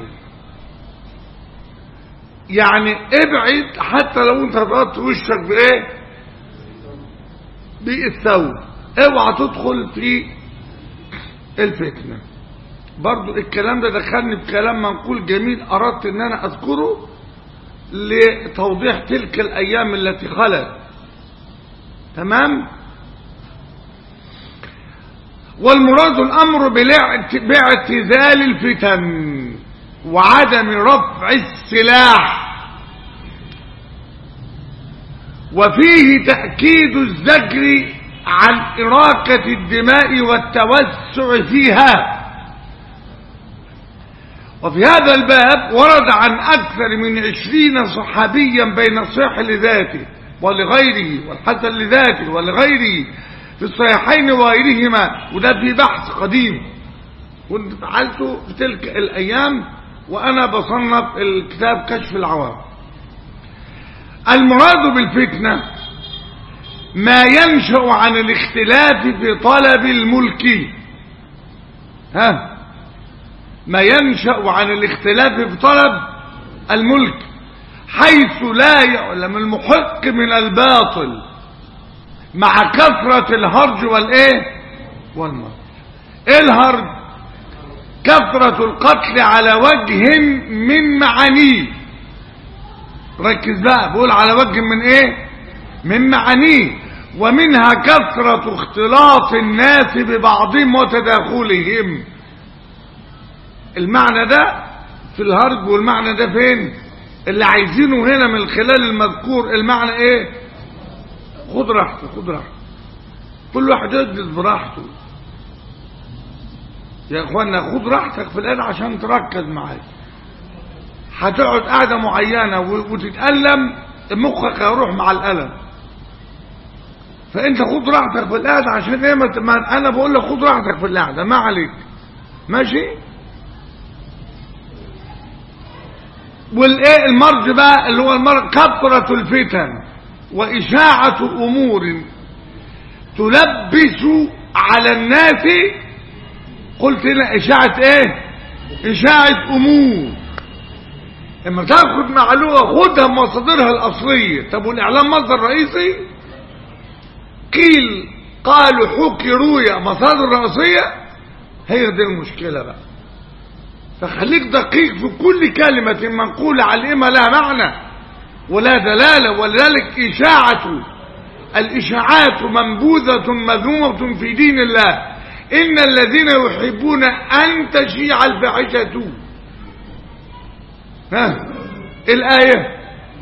يعني ابعد حتى لو انت ضغطت وشك بايه بالثوب اوعى تدخل في الفتنة برضو الكلام ده دخلني في كلام منقول جميل اردت ان انا اذكره لتوضيح تلك الايام التي خلت تمام والمراد الامر باعتزال الفتن وعدم رفع السلاح وفيه تأكيد الزجر عن إراقة الدماء والتوسع فيها وفي هذا الباب ورد عن أكثر من عشرين صحابيا بين الصحيح لذاته ولغيره والحسن لذاته ولغيره في الصحيحين وغيرهما وده في بحث قديم كنت فعلته في تلك الأيام وأنا بصنف الكتاب كشف العوام المراد بالفتنة ما ينشأ عن الاختلاف في طلب الملك ها ما ينشأ عن الاختلاف في طلب الملك حيث لا يعلم المحق من الباطل مع كثرة الهرج والايه والمرج ايه الهرج كثرة القتل على وجه من معانيه ركز بقى بقول على وجه من ايه من معانيه ومنها كثرة اختلاط الناس ببعضهم وتداخلهم المعنى ده في الهرج والمعنى ده فين اللي عايزينه هنا من خلال المذكور المعنى ايه خد راحته خد راحته كل واحد يجلس براحته يا اخوانا خد راحتك في الآن عشان تركز معايا هتقعد قاعدة معينة وتتألم مخك هيروح مع الألم فانت خد راحتك في القعده عشان ايه ما انا بقول لك خد راحتك في القعده ما عليك ماشي والايه المرج بقى اللي هو المرج كثرة الفتن وإشاعة أمور تلبس على الناس قلت هنا إشاعة إيه إشاعة أمور لما تاخد معلومة خدها من مصادرها الأصلية طب والإعلام مصدر رئيسي قيل قالوا حكي رؤيا مصادر رئيسية هي دي المشكلة بقى فخليك دقيق في كل كلمة منقولة على الإمة لها معنى ولا دلالة ولذلك إشاعة الإشاعات منبوذة مذمومة في دين الله إن الذين يحبون أن تشيع الفاحشة ها الآية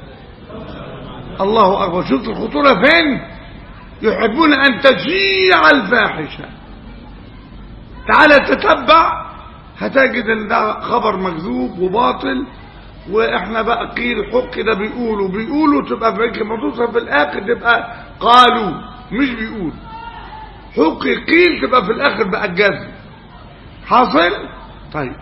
الله أكبر شفت الخطورة فين يحبون أن تشيع الفاحشة تعال تتبع هتجد ان ده خبر مكذوب وباطل واحنا بقى قيل حق ده بيقولوا بيقولوا تبقى في ما توصل في الاخر تبقى قالوا مش بيقول حق قيل تبقى في الاخر بقى الجزم حاصل طيب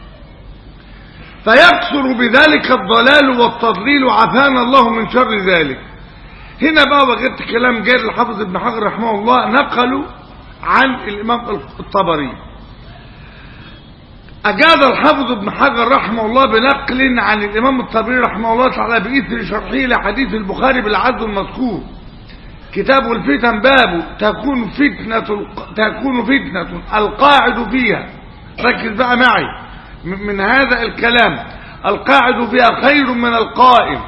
فيكثر بذلك الضلال والتضليل عافانا الله من شر ذلك هنا بقى وجدت كلام جاري الحافظ ابن حجر رحمه الله نقلوا عن الامام الطبري أجاد الحافظ ابن حجر رحمه الله بنقل عن الإمام الطبري رحمه الله تعالى بإثر شرحه لحديث البخاري بالعدل المذكور كتاب الفتن باب تكون فتنة تكون فتنة القاعد فيها ركز بقى معي من هذا الكلام القاعد فيها خير من القائم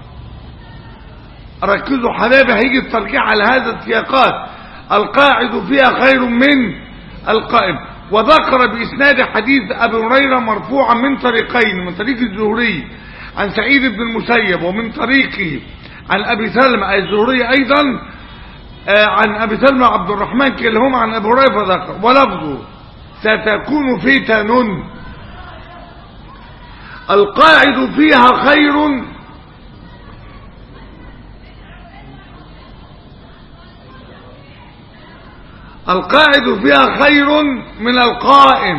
ركزوا حبايبي هيجي الترجيع على هذا السياقات القاعد فيها خير من القائم وذكر بإسناد حديث أبي هريرة مرفوعا من طريقين من طريق الزهري عن سعيد بن المسيب ومن طريقه عن أبي سلمة الزهري أيضا عن أبي سلمة عبد الرحمن كلهم عن أبي هريرة فذكر ولفظه ستكون فتن القاعد فيها خير القاعد فيها خير من القائم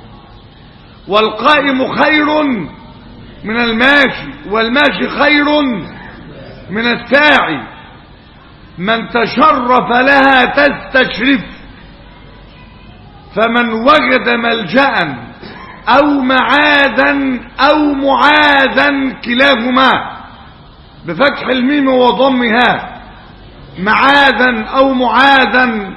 والقائم خير من الماشي والماشي خير من الساعي من تشرف لها تستشرف فمن وجد ملجأ أو معاذا أو معاذا كلاهما بفتح الميم وضمها معاذا أو معاذا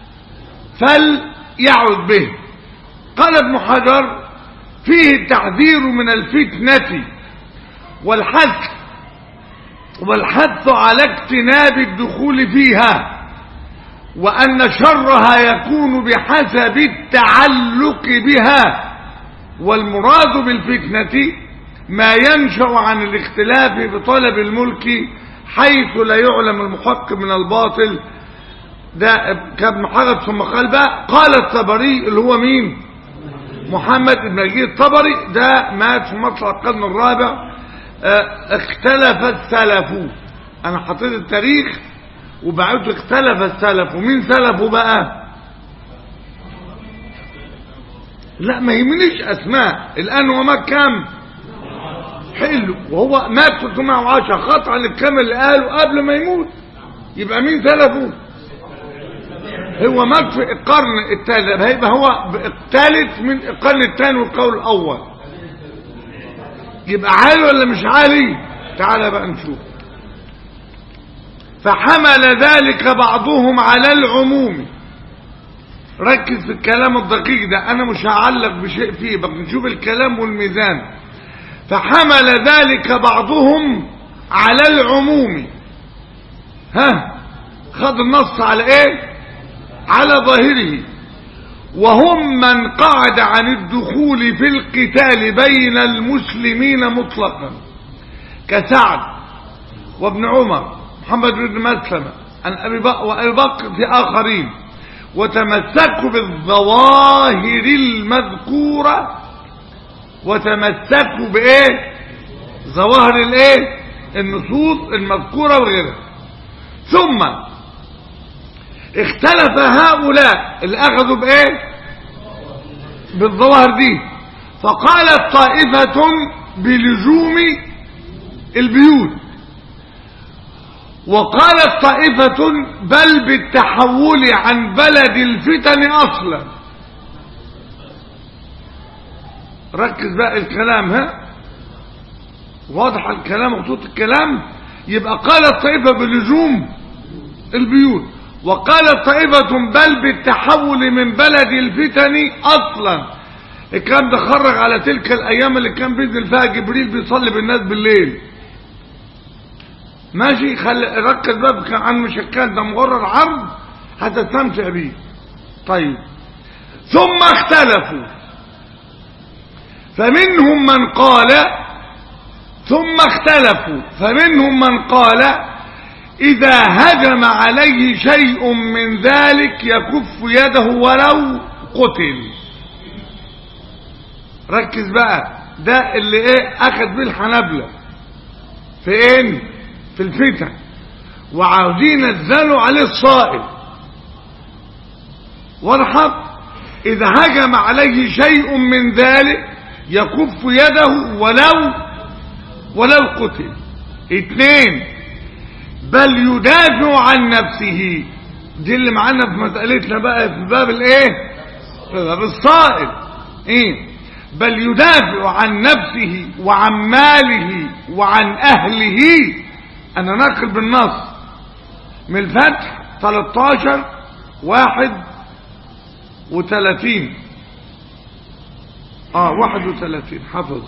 فليعد به قال ابن حجر فيه التحذير من الفتنة والحث والحث على اجتناب الدخول فيها وأن شرها يكون بحسب التعلق بها والمراد بالفتنة ما ينشأ عن الاختلاف بطلب الملك حيث لا يعلم المحق من الباطل ده كابن حجر ثم قال بقى قال الطبري اللي هو مين محمد بن نجيب الطبري ده مات في مطلع القرن الرابع اه اختلف السلف انا حطيت التاريخ وبعدت اختلف السلف ومين سلفه بقى لا ما يهمنيش اسماء الان هو مات كام حلو وهو مات 310 قطعا الكام اللي قاله قبل ما يموت يبقى مين سلفه هو مات في القرن الثالث هيبقى هو الثالث من القرن الثاني والقول الاول يبقى عالي ولا مش عالي تعال بقى نشوف فحمل ذلك بعضهم على العموم ركز في الكلام الدقيق ده انا مش هعلق بشيء فيه بقى نشوف الكلام والميزان فحمل ذلك بعضهم على العموم ها خد النص على ايه على ظاهره وهم من قعد عن الدخول في القتال بين المسلمين مطلقا كسعد وابن عمر محمد بن مسلمة عن أبي بكر وأبي بكر في آخرين وتمسكوا بالظواهر المذكورة وتمسكوا بإيه ظواهر الإيه النصوص المذكورة وغيرها ثم اختلف هؤلاء اللي أخذوا بإيه بالظواهر دي فقالت طائفة بلزوم البيوت وقالت طائفة بل بالتحول عن بلد الفتن أصلا ركز بقى الكلام ها واضح الكلام وخطوط الكلام يبقى قالت طائفة بلزوم البيوت وقالت طائفة بل بالتحول من بلد الفتن أصلا الكلام ده خرج على تلك الأيام اللي كان بينزل فيها جبريل بيصلي بالناس بالليل ماشي خلي ركز بقى كان عن مشكات ده مجرد عرض هتستمتع بيه طيب ثم اختلفوا فمنهم من قال ثم اختلفوا فمنهم من قال إذا هجم عليه شيء من ذلك يكف يده ولو قتل ركز بقى ده اللي ايه اخذ بيه الحنابلة فين في الفتن وعاوزين ينزلوا عليه الصائل وارحب اذا هجم عليه شيء من ذلك يكف يده ولو ولو قتل اثنين بل يدافع عن نفسه دي اللي معانا في مسألتنا بقى في باب الايه في باب الصائل ايه بل يدافع عن نفسه وعن ماله وعن اهله انا ناقل بالنص من الفتح 13 واحد وثلاثين اه واحد وثلاثين حفظ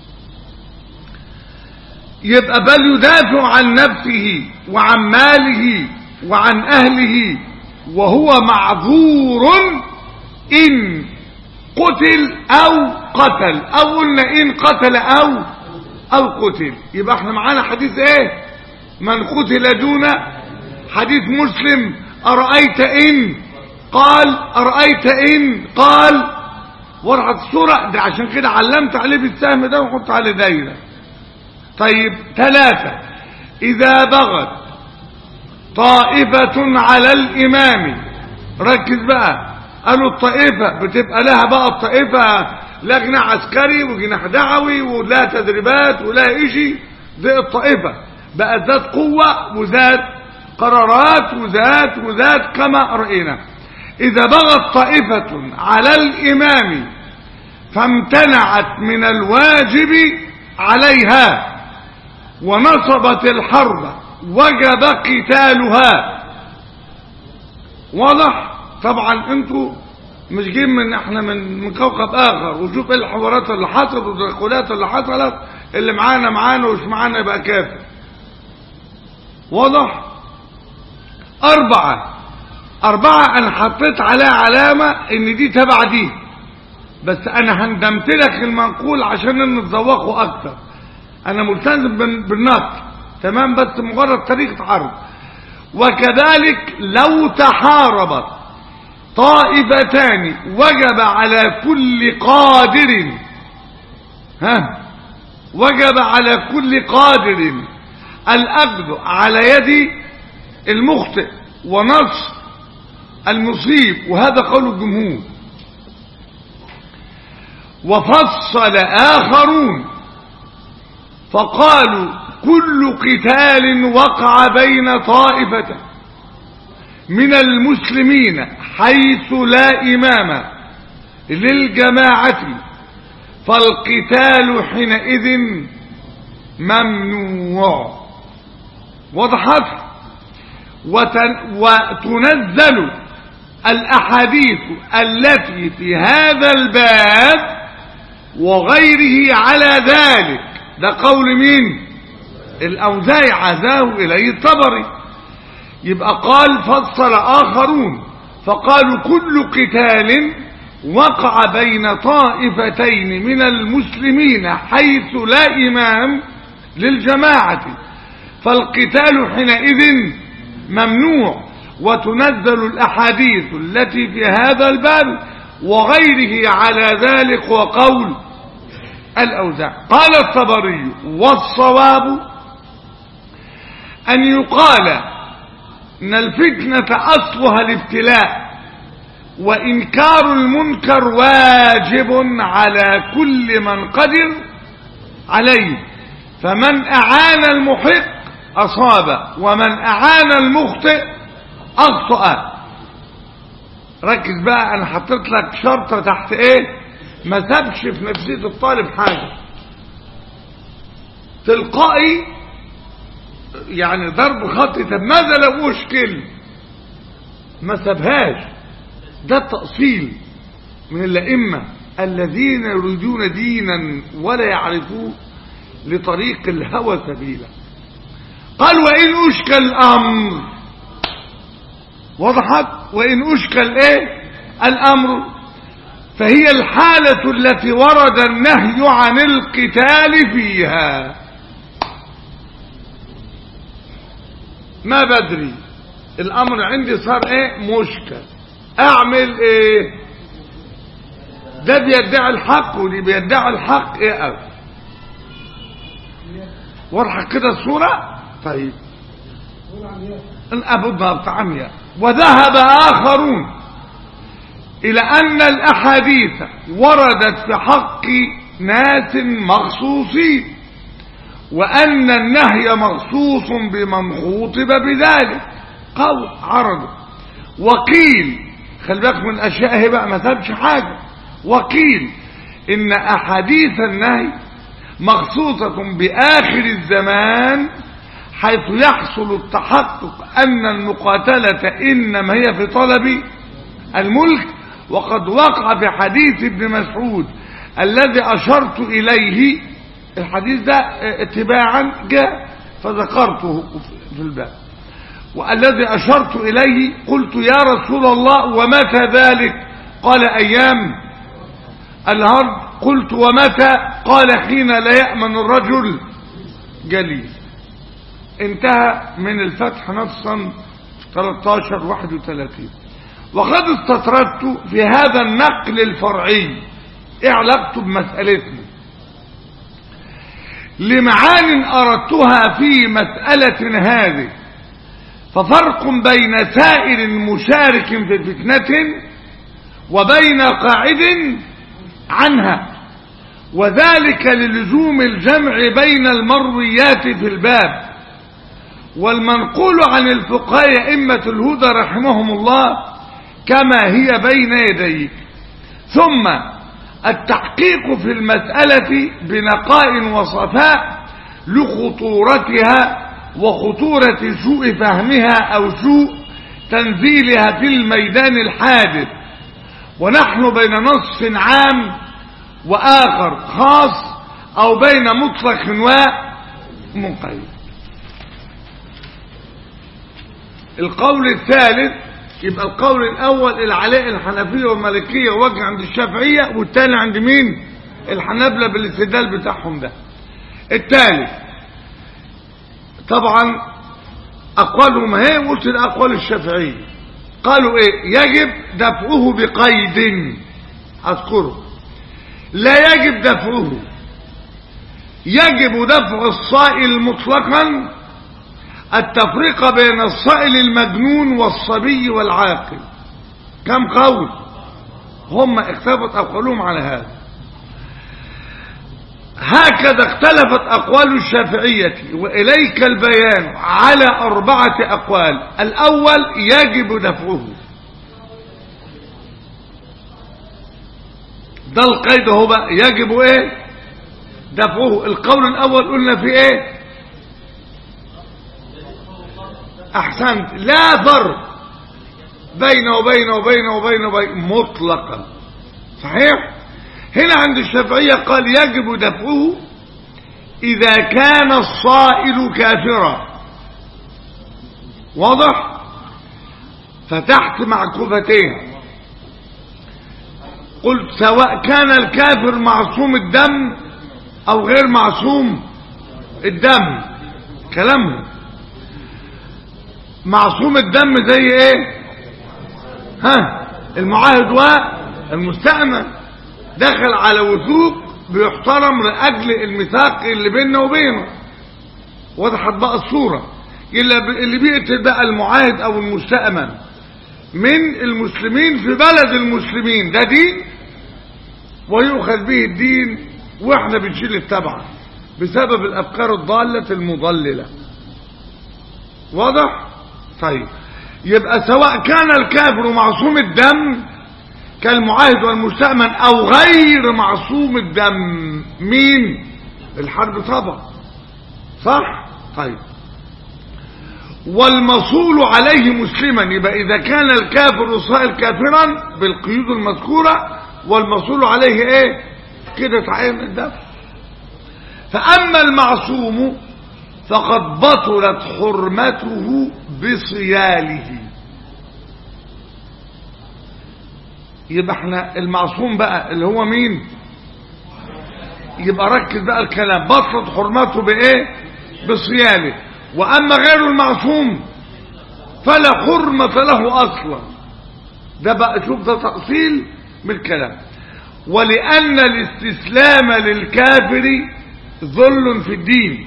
يبقى بل يدافع عن نفسه وعن ماله وعن اهله وهو معذور ان قتل او قتل او قلنا ان قتل او او قتل يبقى احنا معانا حديث ايه من قتل دون حديث مسلم ارأيت ان قال ارأيت ان قال ورقة الصورة ده عشان كده علمت عليه بالسهم ده وحط عليه دايرة طيب ثلاثة اذا بغت طائفة على الامام ركز بقى قالوا الطائفة بتبقى لها بقى الطائفة لجنة عسكري وجناح دعوي ولها تدريبات ولها اشي دي الطائفة بقت ذات قوة وذات قرارات وذات وذات كما رأينا إذا بغت طائفة على الإمام فامتنعت من الواجب عليها ونصبت الحرب وجب قتالها واضح طبعا انتوا مش جايين من احنا من من كوكب اخر وشوف ايه الحوارات اللي حصلت والتدخلات اللي حصلت اللي معانا معانا ومش معانا يبقى كافر واضح اربعة اربعة انا حطيت عليها علامة ان دي تبع دي بس انا هندمت لك المنقول عشان نتذوقه اكتر انا ملتزم بالنقل تمام بس مجرد طريقة عرض وكذلك لو تحاربت طائفتان وجب على كل قادر ها وجب على كل قادر الأخذ على يد المخطئ ونص المصيب وهذا قول الجمهور وفصل آخرون فقالوا كل قتال وقع بين طائفة من المسلمين حيث لا إمام للجماعة فالقتال حينئذ ممنوع وضحت وتنزل الأحاديث التي في هذا الباب وغيره على ذلك ده قول مين الأوزاعي عزاه إليه الطبري يبقى قال فصل آخرون فقالوا كل قتال وقع بين طائفتين من المسلمين حيث لا إمام للجماعة فالقتال حينئذ ممنوع وتنزل الأحاديث التي في هذا الباب وغيره على ذلك وقول الأوزاع قال الطبري والصواب أن يقال أن الفتنة أصلها الابتلاء وإنكار المنكر واجب على كل من قدر عليه فمن أعان المحق أصاب ومن أعان المخطئ أخطأ ركز بقى أنا حطيت لك شرطة تحت إيه ما سابش في نفسية الطالب حاجة تلقائي يعني ضرب خط طب ماذا لو مشكل ما سابهاش ده التأصيل من الأئمة الذين يريدون دينا ولا يعرفون لطريق الهوى سبيلا قال وإن أشكل الأمر وضحت وإن أشكل إيه الأمر فهي الحالة التي ورد النهي عن القتال فيها ما بدري الأمر عندي صار إيه مشكل أعمل إيه ده بيدعي الحق ودي بيدعي الحق إيه أو واضحة كده الصورة طيب أبو الضبط عمياء وذهب آخرون إلى أن الأحاديث وردت في حق ناس مخصوصين وأن النهي مخصوص بمن خوطب بذلك قول عرض وقيل خلي بالك من الأشياء هي بقى ما سابش حاجة وقيل إن أحاديث النهي مخصوصة بآخر الزمان حيث يحصل التحقق أن المقاتلة إنما هي في طلب الملك وقد وقع في حديث ابن مسعود الذي أشرت إليه الحديث ده اتباعا جاء فذكرته في الباب والذي أشرت إليه قلت يا رسول الله ومتى ذلك قال أيام الهرب قلت ومتى قال حين لا يأمن الرجل جليس انتهى من الفتح نصا 13 31 وقد استطردت في هذا النقل الفرعي ايه علاقته بمسألتنا لمعان أردتها في مسألة هذه ففرق بين سائر مشارك في فتنة وبين قاعد عنها وذلك للزوم الجمع بين المرويات في الباب والمنقول عن الفقهاء أئمة الهدى رحمهم الله كما هي بين يديك ثم التحقيق في المسألة بنقاء وصفاء لخطورتها وخطورة سوء فهمها أو سوء تنزيلها في الميدان الحادث ونحن بين نصف عام وآخر خاص أو بين مطلق ومقيد القول الثالث يبقى القول الأول العلاء الحنفية والمالكية وجه عند الشافعية والثاني عند مين الحنابلة بالاستدلال بتاعهم ده الثالث طبعا أقوالهم هي وقلت الأقوال الشافعية قالوا إيه يجب دفعه بقيد أذكره لا يجب دفعه يجب دفع الصائل مطلقا التفرقة بين الصائل المجنون والصبي والعاقل كم قول هم اختلفت أقوالهم على هذا هكذا اختلفت أقوال الشافعية وإليك البيان على أربعة أقوال الأول يجب دفعه ده القيد هو بقى يجب ايه دفعه القول الأول قلنا في ايه احسنت لا فرق بين وبين وبين وبين وبين مطلقا صحيح هنا عند الشافعية قال يجب دفعه إذا كان الصائل كافرا واضح فتحت معكوفتين قلت سواء كان الكافر معصوم الدم او غير معصوم الدم كلامهم معصوم الدم زي ايه ها المعاهد والمستأمن دخل على وثوق بيحترم لأجل الميثاق اللي بيننا وبينه وضحت بقى الصورة اللي بيقتل بقى المعاهد او المستأمن من المسلمين في بلد المسلمين ده دين ويؤخذ به الدين واحنا بنشيل التبعة بسبب الافكار الضالة المضللة واضح طيب يبقى سواء كان الكافر معصوم الدم كالمعاهد والمستأمن او غير معصوم الدم مين الحرب طبعا صح طيب والمصول عليه مسلما يبقى اذا كان الكافر صائر كافرا بالقيود المذكورة والمصول عليه ايه كده تعين الدفع فاما المعصوم فقد بطلت حرمته بصياله يبقى احنا المعصوم بقى اللي هو مين يبقى ركز بقى الكلام بطلت حرمته بايه بصياله واما غير المعصوم فلا حرمة له اصلا ده بقى شوف ده تأصيل من الكلام ولأن الاستسلام للكافر ذل في الدين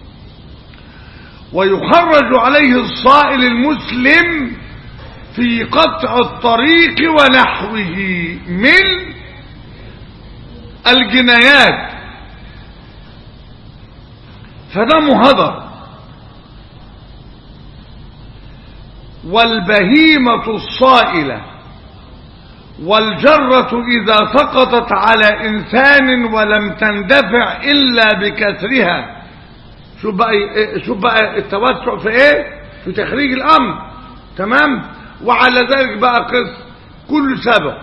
ويخرج عليه الصائل المسلم في قطع الطريق ونحوه من الجنايات فده مهدر والبهيمة الصائلة والجرة إذا سقطت على إنسان ولم تندفع إلا بكسرها شوف بقى شوف بقى التوسع في ايه في تخريج الامر تمام وعلى ذلك بقى قس كل سبب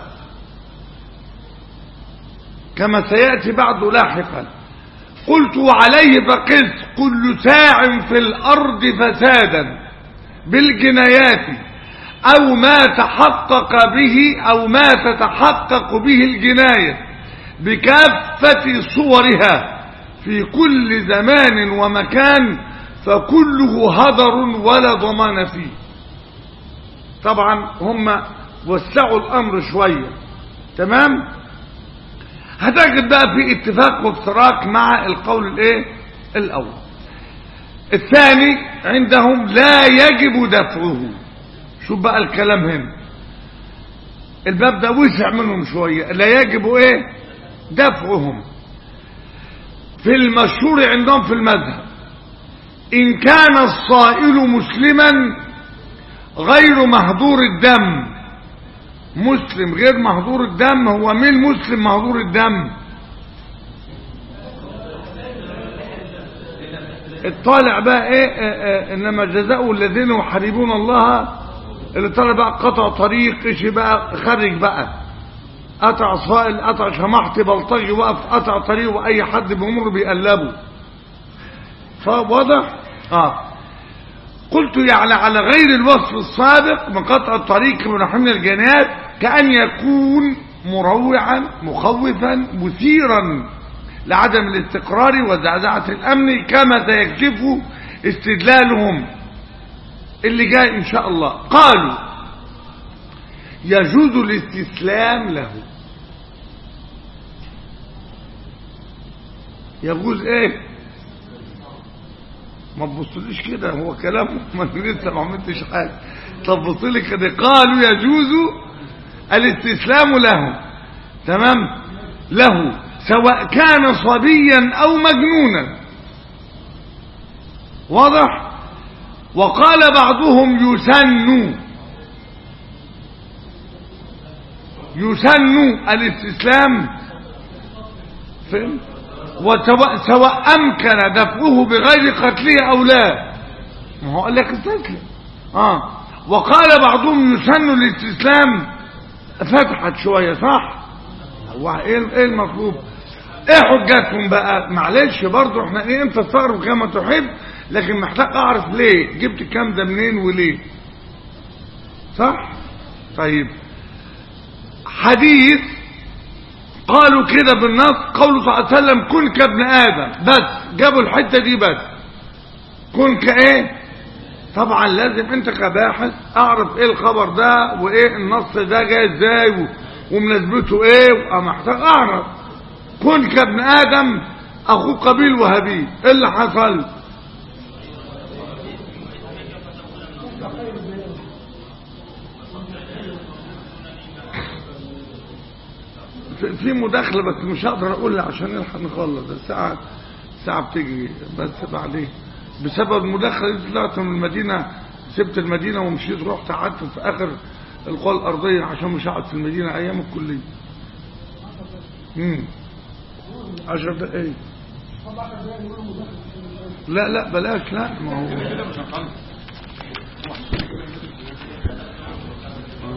كما سياتي بعد لاحقا قلت وعليه فقس كل ساع في الارض فسادا بالجنايات او ما تحقق به او ما تتحقق به الجنايه بكافه صورها في كل زمان ومكان فكله هدر ولا ضمان فيه طبعا هم وسعوا الامر شوية تمام هتجد بقى في اتفاق وافتراق مع القول الايه الاول الثاني عندهم لا يجب دفعه شوف بقى الكلام هنا الباب ده وسع منهم شوية لا يجب ايه دفعهم في المشهور عندهم في المذهب إن كان الصائل مسلما غير مهدور الدم مسلم غير مهدور الدم هو مين مسلم مهدور الدم الطالع بقى ايه, إيه, إيه انما جزاء الذين يحاربون الله اللي طالع بقى قطع طريق ايش بقى خرج بقى قطع صائل قطع شمحت بلطجي وقف قطع طريق واي حد بيمر بيقلبه فواضح اه قلت يعني على غير الوصف السابق من قطع الطريق من حمل الجنات كأن يكون مروعا مخوفا مثيرا لعدم الاستقرار وزعزعة الأمن كما سيكشف استدلالهم اللي جاي إن شاء الله قالوا يجوز الاستسلام له يجوز ايه ما تبصليش كده هو كلام ما أنا لسه ما عملتش حاجه طب بص لي كده قالوا يجوز الاستسلام له تمام له سواء كان صبيا او مجنونا واضح وقال بعضهم يسن يسن الاستسلام فهمت وسواء سواء امكن دفعه بغير قتله او لا ما هو قال لك استسلم اه وقال بعضهم يسن الاستسلام فتحت شويه صح هو ايه ايه المطلوب ايه حجتهم بقى معلش برضه احنا ايه انت تستغرب كما تحب لكن محتاج اعرف ليه جبت الكلام ده منين وليه صح طيب حديث قالوا كده بالنص قوله صلى الله عليه وسلم كن كابن ادم بس جابوا الحته دي بس كن كايه طبعا لازم انت كباحث اعرف ايه الخبر ده وايه النص ده جاي ازاي و- ومناسبته ايه وأبقى محتاج اعرف كن كابن ادم اخوه قبيل وهابيل ايه اللي حصل في- في مداخلة بس مش هقدر اقولها عشان نلحق نخلص الساعة الساعة بتجري بس بعدين بسبب المداخلة دي طلعت من المدينة سبت المدينة ومشيت رحت قعدت في اخر القوى الارضية عشان مش هقعد في المدينة ايام الكلية امم عشر دقايق لا لا بلاش لا ما هو كده مش هنخلص